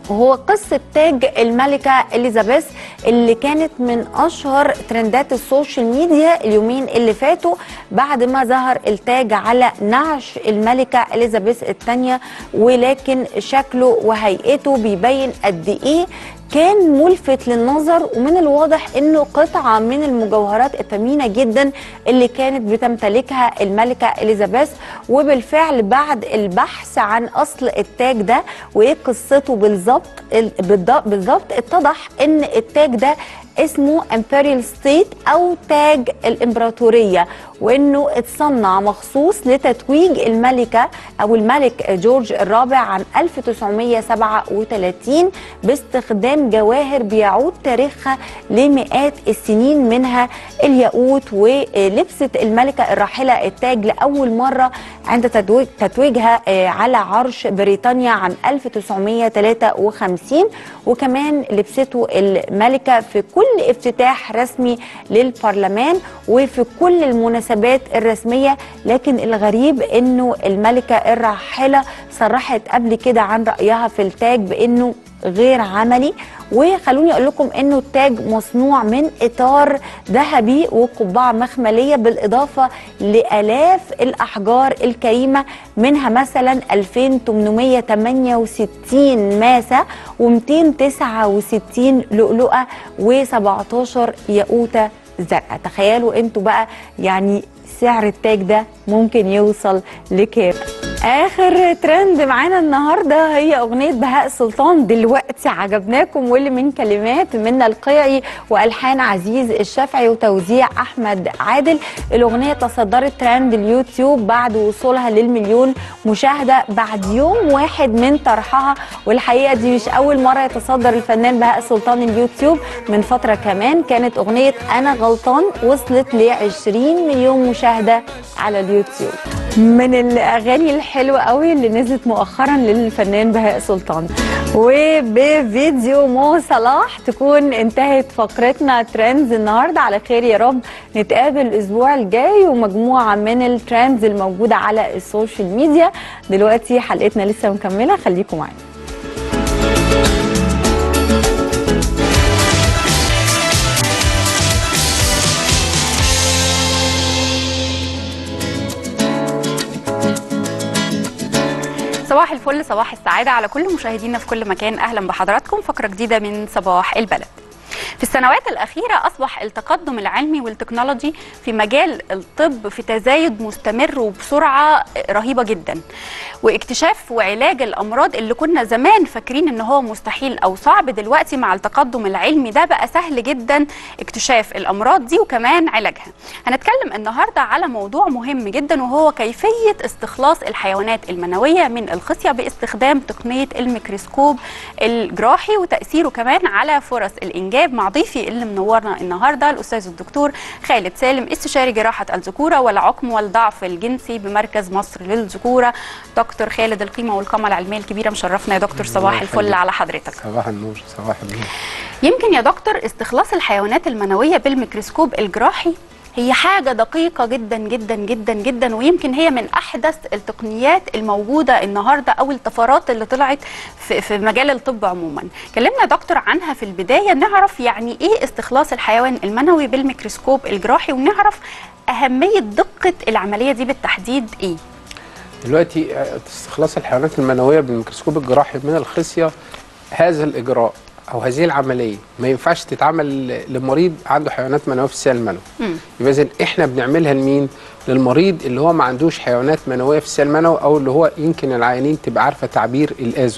وهو قصة تاج الملكة إليزابيث اللي كانت من أشهر ترندات السوشيال ميديا اليومين اللي فاتوا بعد ما ظهر التاج على نعش الملكة إليزابيث الثانية ولكن شكله وهيئته بيبين قد إيه كان ملفت للنظر ومن الواضح انه قطعه من المجوهرات الثمينه جدا اللي كانت بتمتلكها الملكه اليزابيث وبالفعل بعد البحث عن اصل التاج ده وايه قصته بالظبط ال- بالض- بالظبط اتضح ان التاج ده اسمه امبريال ستيت او تاج الامبراطوريه وانه اتصنع مخصوص لتتويج الملكه او الملك جورج الرابع عن 1937 باستخدام جواهر بيعود تاريخها لمئات السنين منها الياقوت ولبست الملكه الراحله التاج لاول مره عند تتويج تتويجها آه، على عرش بريطانيا عن 1953 وكمان لبسته الملكه في كل افتتاح رسمي للبرلمان وفي كل المناسبات الرسميه لكن الغريب انه الملكه الراحله صرحت قبل كده عن رايها في التاج بانه غير عملي وخلوني اقول لكم انه التاج مصنوع من اطار ذهبي وقبعه مخمليه بالاضافه لالاف الاحجار الكريمه منها مثلا 2868 ماسه و269 لؤلؤه و17 ياقوته زرقاء تخيلوا انتوا بقى يعني سعر التاج ده ممكن يوصل لكام اخر ترند معانا النهارده هي اغنيه بهاء سلطان دلوقتي عجبناكم واللي من كلمات منى القيعي والحان عزيز الشافعي وتوزيع احمد عادل الاغنيه تصدرت ترند اليوتيوب بعد وصولها للمليون مشاهده بعد يوم واحد من طرحها والحقيقه دي مش اول مره يتصدر الفنان بهاء سلطان اليوتيوب من فتره كمان كانت اغنيه انا غلطان وصلت ل 20 مليون مشاهده على اليوتيوب من الاغاني الحلوه قوي اللي نزلت مؤخرا للفنان بهاء سلطان وبفيديو مو صلاح تكون انتهت فقرتنا ترندز النهارده على خير يا رب نتقابل الاسبوع الجاي ومجموعه من الترندز الموجوده على السوشيال ميديا دلوقتي حلقتنا لسه مكمله خليكم معانا صباح الفل صباح السعادة على كل مشاهدينا في كل مكان أهلا بحضراتكم فقرة جديدة من صباح البلد في السنوات الأخيرة أصبح التقدم العلمي والتكنولوجي في مجال الطب في تزايد مستمر وبسرعة رهيبة جدا واكتشاف وعلاج الأمراض اللي كنا زمان فاكرين إن هو مستحيل أو صعب دلوقتي مع التقدم العلمي ده بقى سهل جدا اكتشاف الأمراض دي وكمان علاجها هنتكلم النهاردة على موضوع مهم جدا وهو كيفية استخلاص الحيوانات المنوية من الخصية باستخدام تقنية الميكروسكوب الجراحي وتأثيره كمان على فرص الإنجاب مع ضيفي اللي منورنا النهاردة الأستاذ الدكتور خالد سالم استشاري جراحة الذكورة والعقم والضعف الجنسي بمركز مصر للذكورة دكتور خالد القيمة والقامة العلمية الكبيرة مشرفنا يا دكتور صباح الفل على حضرتك صباح النور صباح النور يمكن يا دكتور استخلاص الحيوانات المنوية بالميكروسكوب الجراحي هي حاجة دقيقة جدا جدا جدا جدا ويمكن هي من أحدث التقنيات الموجودة النهاردة أو الطفرات اللي طلعت في, في مجال الطب عموما كلمنا يا دكتور عنها في البداية نعرف يعني إيه استخلاص الحيوان المنوي بالميكروسكوب الجراحي ونعرف أهمية دقة العملية دي بالتحديد إيه دلوقتي استخلاص الحيوانات المنويه بالميكروسكوب الجراحي من الخصيه هذا الاجراء او هذه العمليه ما ينفعش تتعمل لمريض عنده حيوانات منويه في السيل المنوي يبقى اذا احنا بنعملها لمين للمريض اللي هو ما عندوش حيوانات منويه في السيل المنوي او اللي هو يمكن العيانين تبقى عارفه تعبير الازو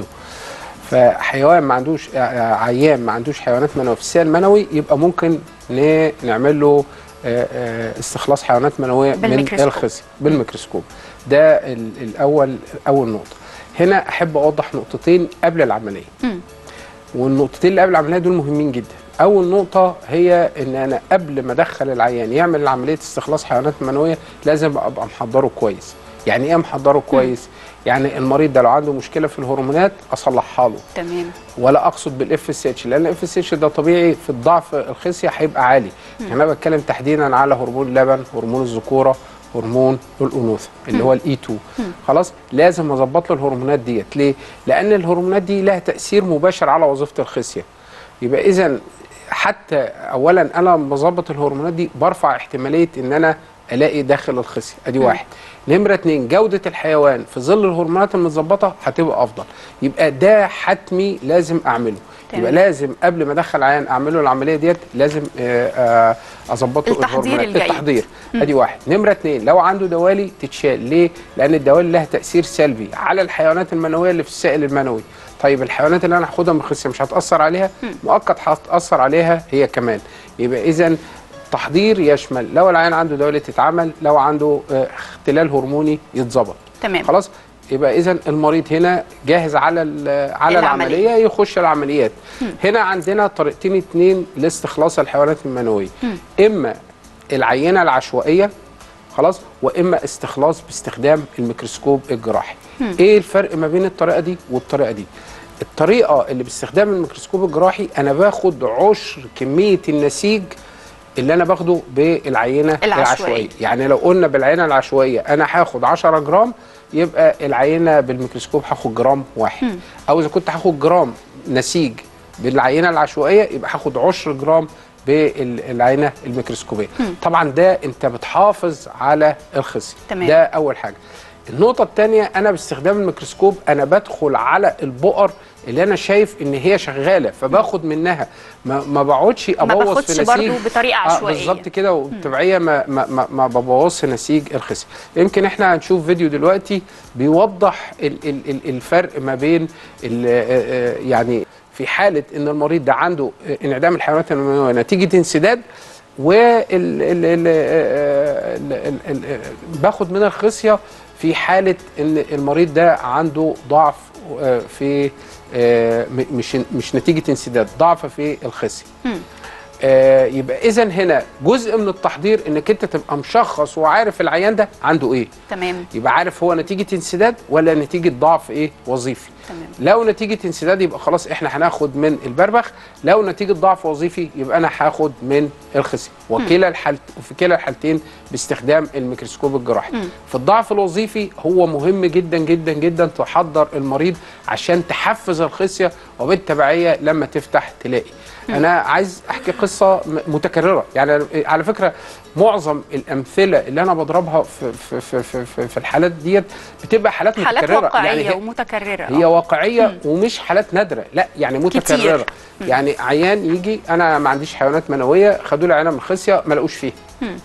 فحيوان ما عندوش عيان ما عندوش حيوانات منويه في السيل المنوي يبقى ممكن ن- نعمل له آه، آه، استخلاص حيوانات منويه من بالميكروسكوب. الخصيه بالميكروسكوب ده ال- الاول اول نقطه هنا احب اوضح نقطتين قبل العمليه مم. والنقطتين اللي قبل العمليه دول مهمين جدا اول نقطه هي ان انا قبل ما ادخل العيان يعمل عمليه استخلاص حيوانات منويه لازم ابقى محضره كويس يعني ايه محضره كويس يعني المريض ده لو عنده مشكله في الهرمونات اصلحها له تمام ولا اقصد بالاف اس اتش لان الاف اس اتش ده طبيعي في الضعف الخصيه هيبقى عالي مم. يعني انا بتكلم تحديدا على هرمون اللبن هرمون الذكوره هرمون الانوثه اللي هو الاي 2 خلاص لازم اظبط له الهرمونات ديت ليه لان الهرمونات دي لها تاثير مباشر على وظيفه الخصيه يبقى اذا حتى اولا انا لما بظبط الهرمونات دي برفع احتماليه ان انا الاقي داخل الخصيه ادي واحد نمره اتنين جوده الحيوان في ظل الهرمونات المتظبطه هتبقى افضل يبقى ده حتمي لازم اعمله تمام. يبقى لازم قبل ما ادخل عيان اعمل له العمليه ديت لازم آه، آه، اظبط له التحضير الهرمونات. الجيد. التحضير مم. ادي واحد نمره اتنين لو عنده دوالي تتشال ليه لان الدوالي لها تاثير سلبي على الحيوانات المنويه اللي في السائل المنوي طيب الحيوانات اللي انا هاخدها من الخصيه مش هتاثر عليها مؤقت هتاثر عليها هي كمان يبقى اذا تحضير يشمل لو العيان عنده دوالي تتعمل لو عنده آه، اختلال هرموني يتظبط تمام خلاص يبقى اذا المريض هنا جاهز على ال- على العملية. العمليه يخش العمليات هنا عندنا طريقتين اتنين لاستخلاص الحيوانات المنويه اما العينه العشوائيه خلاص واما استخلاص باستخدام الميكروسكوب الجراحي ايه الفرق ما بين الطريقه دي والطريقه دي الطريقه اللي باستخدام الميكروسكوب الجراحي انا باخد عشر كميه النسيج اللي انا باخده بالعينه العشوائية. العشوائيه يعني لو قلنا بالعينه العشوائيه انا هاخد 10 جرام يبقى العينه بالميكروسكوب هاخد جرام واحد او اذا كنت هاخد جرام نسيج بالعينه العشوائيه يبقى هاخد 10 جرام بالعينه الميكروسكوبيه طبعا ده انت بتحافظ على الخصيه تمام. ده اول حاجه النقطة الثانية أنا باستخدام الميكروسكوب أنا بدخل على البؤر اللي أنا شايف إن هي شغالة فباخد منها ما, ما بقعدش ما أبوظ باخدش في نسيج برضو بطريقة آه عشوائية. بالظبط كده وبالتبعية ما ما ما, ما ببوظش نسيج الخصية يمكن إحنا هنشوف فيديو دلوقتي بيوضح ال ال ال الفرق ما بين ال آه، آه، يعني في حالة إن المريض ده عنده آه، انعدام الحيوانات المنوية نتيجة انسداد وال ال ال ال ال ال ال باخد من الخصيه في حاله ان المريض ده عنده ضعف آه، في آه، م- مش مش نتيجه انسداد ضعف في الخصيه آه، يبقى اذا هنا جزء من التحضير انك انت تبقى مشخص وعارف العيان ده عنده ايه تمام يبقى عارف هو نتيجه انسداد ولا نتيجه ضعف ايه وظيفي تمام لو نتيجه انسداد يبقى خلاص احنا هناخد من البربخ لو نتيجه ضعف وظيفي يبقى انا هاخد من الخصيه وكلا الحالت في كلا الحالتين باستخدام الميكروسكوب الجراحي في الضعف الوظيفي هو مهم جدا جدا جدا تحضر المريض عشان تحفز الخصيه وبالتبعيه لما تفتح تلاقي انا عايز احكي قصه م- متكرره يعني على فكره معظم الامثله اللي انا بضربها في في في في, في, في الحالات ديت بتبقى حالات, حالات متكرره واقعيه يعني هي- ومتكرره هي آه. واقعيه ومش حالات نادره لا يعني متكرره يعني عيان يجي انا ما عنديش حيوانات منويه خدوا لي عينه من الخصيه ما لقوش فيها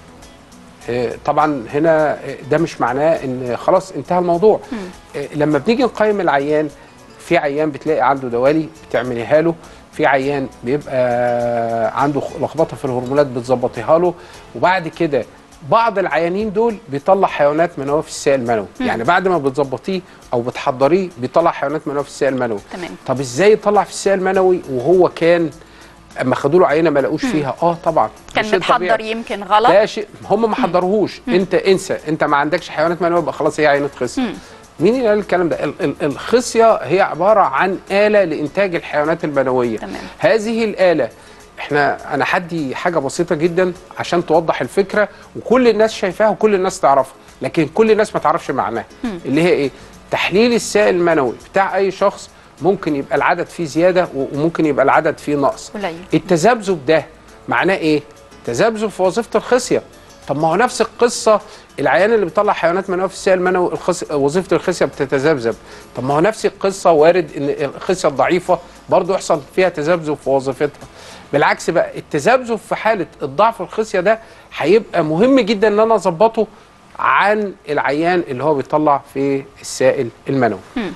آه، طبعا هنا آه، ده مش معناه ان خلاص انتهى الموضوع آه، لما بنيجي نقيم العيان في عيان بتلاقي عنده دوالي بتعمليها له في عيان بيبقى عنده لخبطه في الهرمونات بتظبطيها له وبعد كده بعض العيانين دول بيطلع حيوانات منويه في السائل المنوي يعني بعد ما بتظبطيه او بتحضريه بيطلع حيوانات منويه في السائل المنوي تمام طب ازاي يطلع في السائل المنوي وهو كان اما خدوا له عينه ما لقوش فيها اه طبعا ده كان شيء طبيعي. متحضر يمكن غلط ده شيء هم ما حضروهوش انت انسى انت ما عندكش حيوانات منويه يبقى خلاص هي عينه خصيه مين اللي قال الكلام ده ال- ال- الخصيه هي عباره عن اله لانتاج الحيوانات المنويه تمام. هذه الاله احنا انا هدي حاجه بسيطه جدا عشان توضح الفكره وكل الناس شايفاها وكل الناس تعرفها لكن كل الناس ما تعرفش معناها اللي هي ايه تحليل السائل المنوي بتاع اي شخص ممكن يبقى العدد فيه زياده وممكن يبقى العدد فيه نقص قليل التذبذب ده معناه ايه؟ تذبذب في وظيفه الخصيه طب ما هو نفس القصه العيان اللي بيطلع حيوانات منويه في السائل المنوي الخص... وظيفه الخصيه بتتذبذب طب ما هو نفس القصه وارد ان الخصيه الضعيفه برضه يحصل فيها تذبذب في وظيفتها بالعكس بقى التذبذب في حاله الضعف الخصيه ده هيبقى مهم جدا ان انا اظبطه عن العيان اللي هو بيطلع في السائل المنوي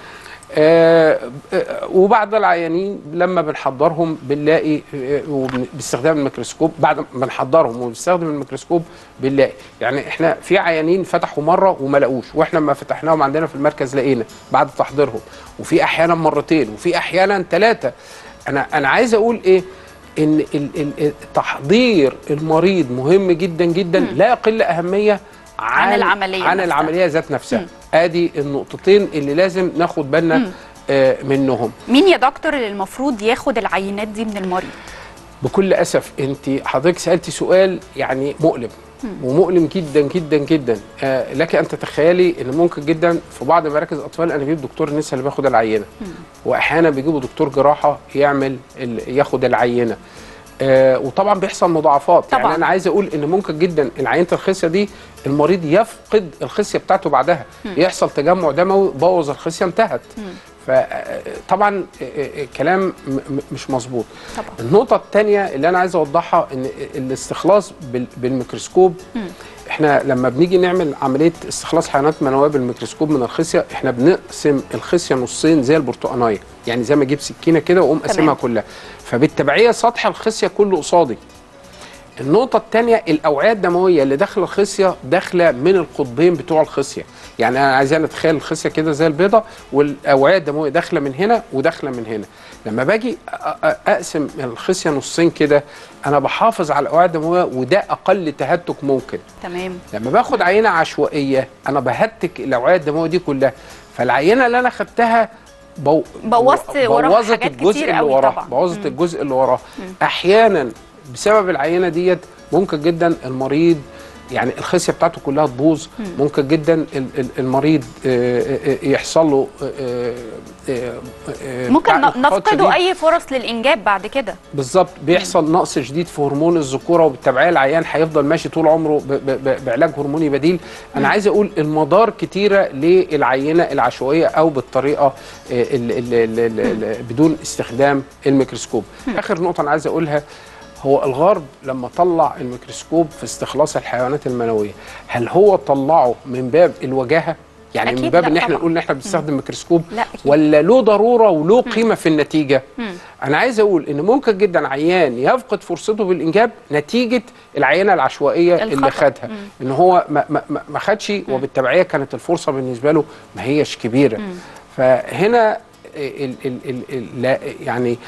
آه، آه، وبعض العيانين لما بنحضرهم بنلاقي آه، وبن- باستخدام الميكروسكوب بعد ما بنحضرهم وبنستخدم الميكروسكوب بنلاقي يعني احنا في عيانين فتحوا مره وما لقوش واحنا لما فتحناهم عندنا في المركز لقينا بعد تحضيرهم وفي احيانا مرتين وفي احيانا ثلاثه انا انا عايز اقول ايه ان ال- ال- ال- تحضير المريض مهم جدا جدا لا يقل اهميه عن العملية عن نفسها. العمليه ذات نفسها ادي النقطتين اللي لازم ناخد بالنا آه منهم مين يا دكتور اللي المفروض ياخد العينات دي من المريض بكل اسف انت حضرتك سالتي سؤال يعني مؤلم ومؤلم جدا جدا جدا آه لك ان تتخيلي ان ممكن جدا في بعض مراكز الاطفال انا بجيب دكتور النساء اللي بياخد العينه واحيانا بيجيبوا دكتور جراحه يعمل ال- ياخد العينه آه وطبعا بيحصل مضاعفات طبعاً. يعني انا عايز اقول ان ممكن جدا العينه الخصيه دي المريض يفقد الخصيه بتاعته بعدها مم. يحصل تجمع دموي بوظ الخصيه انتهت فطبعا كلام م- م- مش مظبوط طبعا النقطة الثانية اللي أنا عايز أوضحها إن الاستخلاص بال- بالميكروسكوب احنا لما بنيجي نعمل عملية استخلاص حيوانات منوية بالميكروسكوب من الخصية احنا بنقسم الخصية نصين زي البرتقانية يعني زي ما اجيب سكينة كده واقوم تمام. قاسمها كلها فبالتبعية سطح الخصية كله قصادي النقطة الثانية الأوعية الدموية اللي داخل الخصية داخلة من القطبين بتوع الخصية يعني أنا عايزين نتخيل الخصية كده زي البيضة والأوعية الدموية داخلة من هنا وداخلة من هنا لما باجي أ- أ- أقسم الخصية نصين كده أنا بحافظ على الأوعية الدموية وده أقل تهتك ممكن تمام لما باخد عينه عشوائيه انا بهتك الاوعيه الدمويه دي كلها فالعينه اللي انا خدتها بو... بوظت وراها بوظت حاجات الجزء كتير اللي قوي وراه طبعاً. بوظت مم. الجزء اللي وراه مم. احيانا بسبب العينه ديت ممكن جدا المريض يعني الخصيه بتاعته كلها تبوظ مم. ممكن جدا ال- ال- المريض آه، آه، آه، يحصل له آه، آه، آه، ممكن بتاع ن- انخفاض نفقده شديد. اي فرص للانجاب بعد كده بالظبط بيحصل نقص شديد في هرمون الذكوره وبالتبعيه العيان هيفضل ماشي طول عمره ب- ب- ب- بعلاج هرموني بديل انا عايز اقول المدار كتيره للعينه العشوائيه او بالطريقه آه، ال- ال- ال- ال- ال- بدون استخدام الميكروسكوب اخر نقطه انا عايز اقولها هو الغرب لما طلع الميكروسكوب في استخلاص الحيوانات المنويه هل هو طلعه من باب الوجاهه يعني من أكيد باب لا ان احنا طبعاً. نقول ان احنا بنستخدم ميكروسكوب لا أكيد. ولا له ضروره وله قيمه في النتيجه مم. انا عايز اقول ان ممكن جدا عيان يفقد فرصته بالانجاب نتيجه العينه العشوائيه اللي الخطأ. خدها مم. ان هو ما, ما, ما- ما خدش وبالتبعيه كانت الفرصه بالنسبه له ما هيش كبيره مم. فهنا ال ال ال ال لا يعني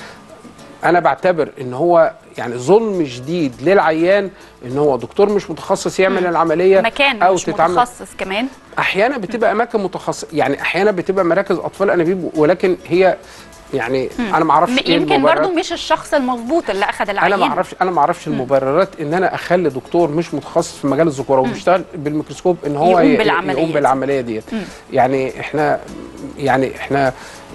انا بعتبر ان هو يعني ظلم شديد للعيان ان هو دكتور مش متخصص يعمل العمليه مكان او مش تتعمل متخصص كمان احيانا بتبقى اماكن متخصصه يعني احيانا بتبقى مراكز اطفال انابيب ولكن هي يعني مم. انا ما اعرفش م- ايه يمكن المبررات. برضو مش الشخص المظبوط اللي اخذ العينه انا ما اعرفش انا ما اعرفش المبررات ان انا اخلي دكتور مش متخصص في مجال الذكوره وبيشتغل بالميكروسكوب ان هو يقوم ي- بالعملية يقوم دي. بالعمليه ديت مم. يعني احنا يعني احنا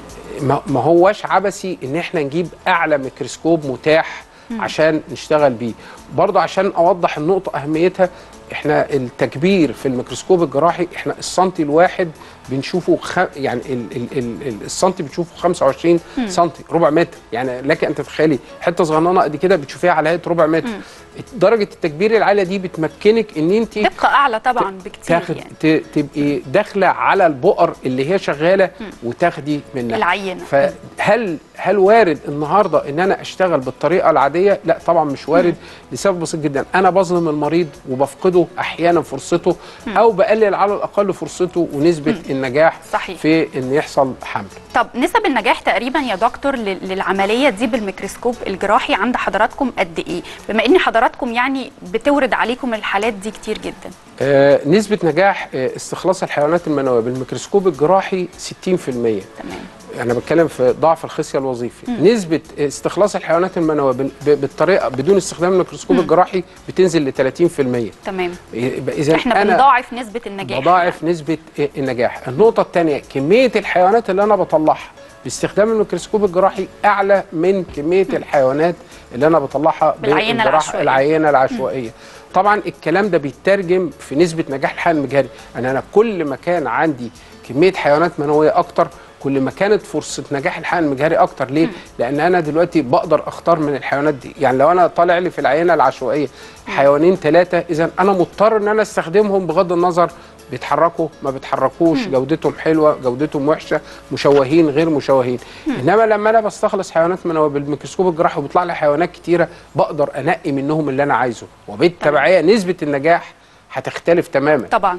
ما ما هواش عبثي ان احنا نجيب اعلى ميكروسكوب متاح مم. عشان نشتغل بيه برضه عشان اوضح النقطه اهميتها احنا التكبير في الميكروسكوب الجراحي احنا السنتي الواحد بنشوفه خ... يعني ال... ال... ال... ال- السنتي بتشوفه 25 مم. سنتي ربع متر يعني لك ان تتخيلي حته صغننه قد كده بتشوفيها على هيئه ربع متر مم. درجه التكبير العاليه دي بتمكنك ان انت دقه اعلى طبعا بكتير تاخد يعني ت- تبقي داخله على البؤر اللي هي شغاله وتاخدي منها العينة. فهل هل وارد النهارده ان انا اشتغل بالطريقه العاديه لا طبعا مش وارد لسبب بسيط جدا انا بظلم المريض وبفقده احيانا فرصته مم. او بقلل على الاقل فرصته ونسبه النجاح صحيح. في ان يحصل حمل طب نسب النجاح تقريبا يا دكتور لل- للعمليه دي بالميكروسكوب الجراحي عند حضراتكم قد ايه بما ان حضراتكم يعني بتورد عليكم الحالات دي كتير جدا آه نسبه نجاح آه استخلاص الحيوانات المنويه بالميكروسكوب الجراحي 60% تمام انا بتكلم في ضعف الخصيه الوظيفي نسبه استخلاص الحيوانات المنويه بال- ب- بالطريقه بدون استخدام الميكروسكوب الجراحي بتنزل ل 30% تمام يبقى اذا احنا انا بنضاعف نسبه النجاح بضاعف نسبه النجاح النقطه الثانيه كميه الحيوانات اللي انا بطلعها باستخدام الميكروسكوب الجراحي اعلى من كميه الحيوانات اللي انا بطلعها بالعينة بالجراحة- العشوائية. العينه العشوائيه طبعا الكلام ده بيترجم في نسبه نجاح الحقن المجهري ان انا كل ما كان عندي كميه حيوانات منويه اكتر كل ما كانت فرصه نجاح الحقن المجهري اكتر ليه لان انا دلوقتي بقدر اختار من الحيوانات دي يعني لو انا طالع لي في العينه العشوائيه حيوانين ثلاثه اذا انا مضطر ان انا استخدمهم بغض النظر بيتحركوا ما بيتحركوش جودتهم حلوه جودتهم وحشه مشوهين غير مشوهين انما لما انا بستخلص حيوانات منويه بالميكروسكوب الجراحي وبيطلع لي حيوانات كتيره بقدر انقي منهم اللي انا عايزه وبالتبعيه نسبه النجاح هتختلف تماما طبعا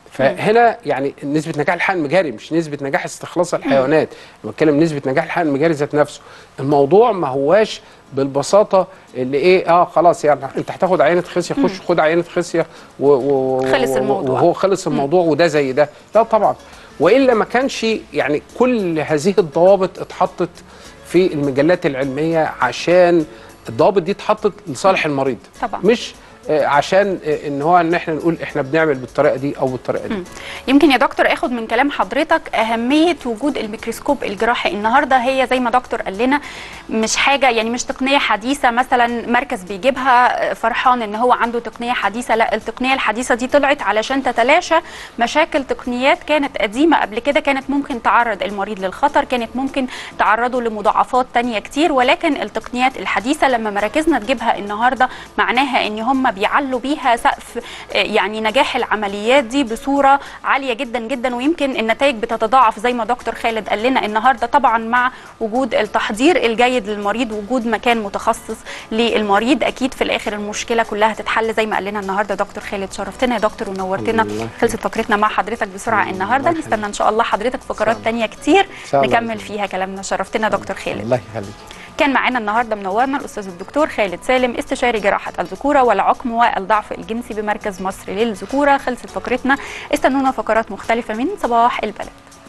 فهنا يعني نسبه نجاح الحقن المجاري مش نسبه نجاح استخلاص الحيوانات أنا بتكلم نسبه نجاح الحقن المجاري ذات نفسه الموضوع ما هواش بالبساطه اللي ايه اه خلاص يعني انت هتاخد عينه خصيه خش خد عينه خصيه و و و- خلص الموضوع. وهو خلص الموضوع وده زي ده لا طبعا والا ما كانش يعني كل هذه الضوابط اتحطت في المجلات العلميه عشان الضوابط دي اتحطت لصالح المريض طبعا. مش آه، عشان آه، ان هو ان احنا نقول احنا بنعمل بالطريقه دي او بالطريقه دي يمكن يا دكتور اخد من كلام حضرتك اهميه وجود الميكروسكوب الجراحي النهارده هي زي ما دكتور قال لنا مش حاجه يعني مش تقنيه حديثه مثلا مركز بيجيبها فرحان ان هو عنده تقنيه حديثه لا التقنيه الحديثه دي طلعت علشان تتلاشى مشاكل تقنيات كانت قديمه قبل كده كانت ممكن تعرض المريض للخطر كانت ممكن تعرضه لمضاعفات تانية كتير ولكن التقنيات الحديثه لما مراكزنا تجيبها النهارده معناها ان هم بيعلوا بيها سقف آه، يعني نجاح العمليات دي بصوره عاليه جدا جدا ويمكن النتائج بتتضاعف زي ما دكتور خالد قال لنا النهارده طبعا مع وجود التحضير الجيد للمريض وجود مكان متخصص للمريض اكيد في الاخر المشكله كلها هتتحل زي ما قال لنا النهارده دكتور خالد شرفتنا يا دكتور ونورتنا الحمد لله. خلصت فقرتنا مع حضرتك بسرعه النهارده نستنى ان شاء الله حضرتك فقرات تانية كتير شاء الله. نكمل فيها كلامنا شرفتنا يا دكتور خالد الله يخليك كان معانا النهارده منورنا الاستاذ الدكتور خالد سالم استشاري جراحه الذكوره والعقم والضعف الجنسي بمركز مصر للذكوره خلصت فقرتنا استنونا فقرات مختلفه من صباح البلد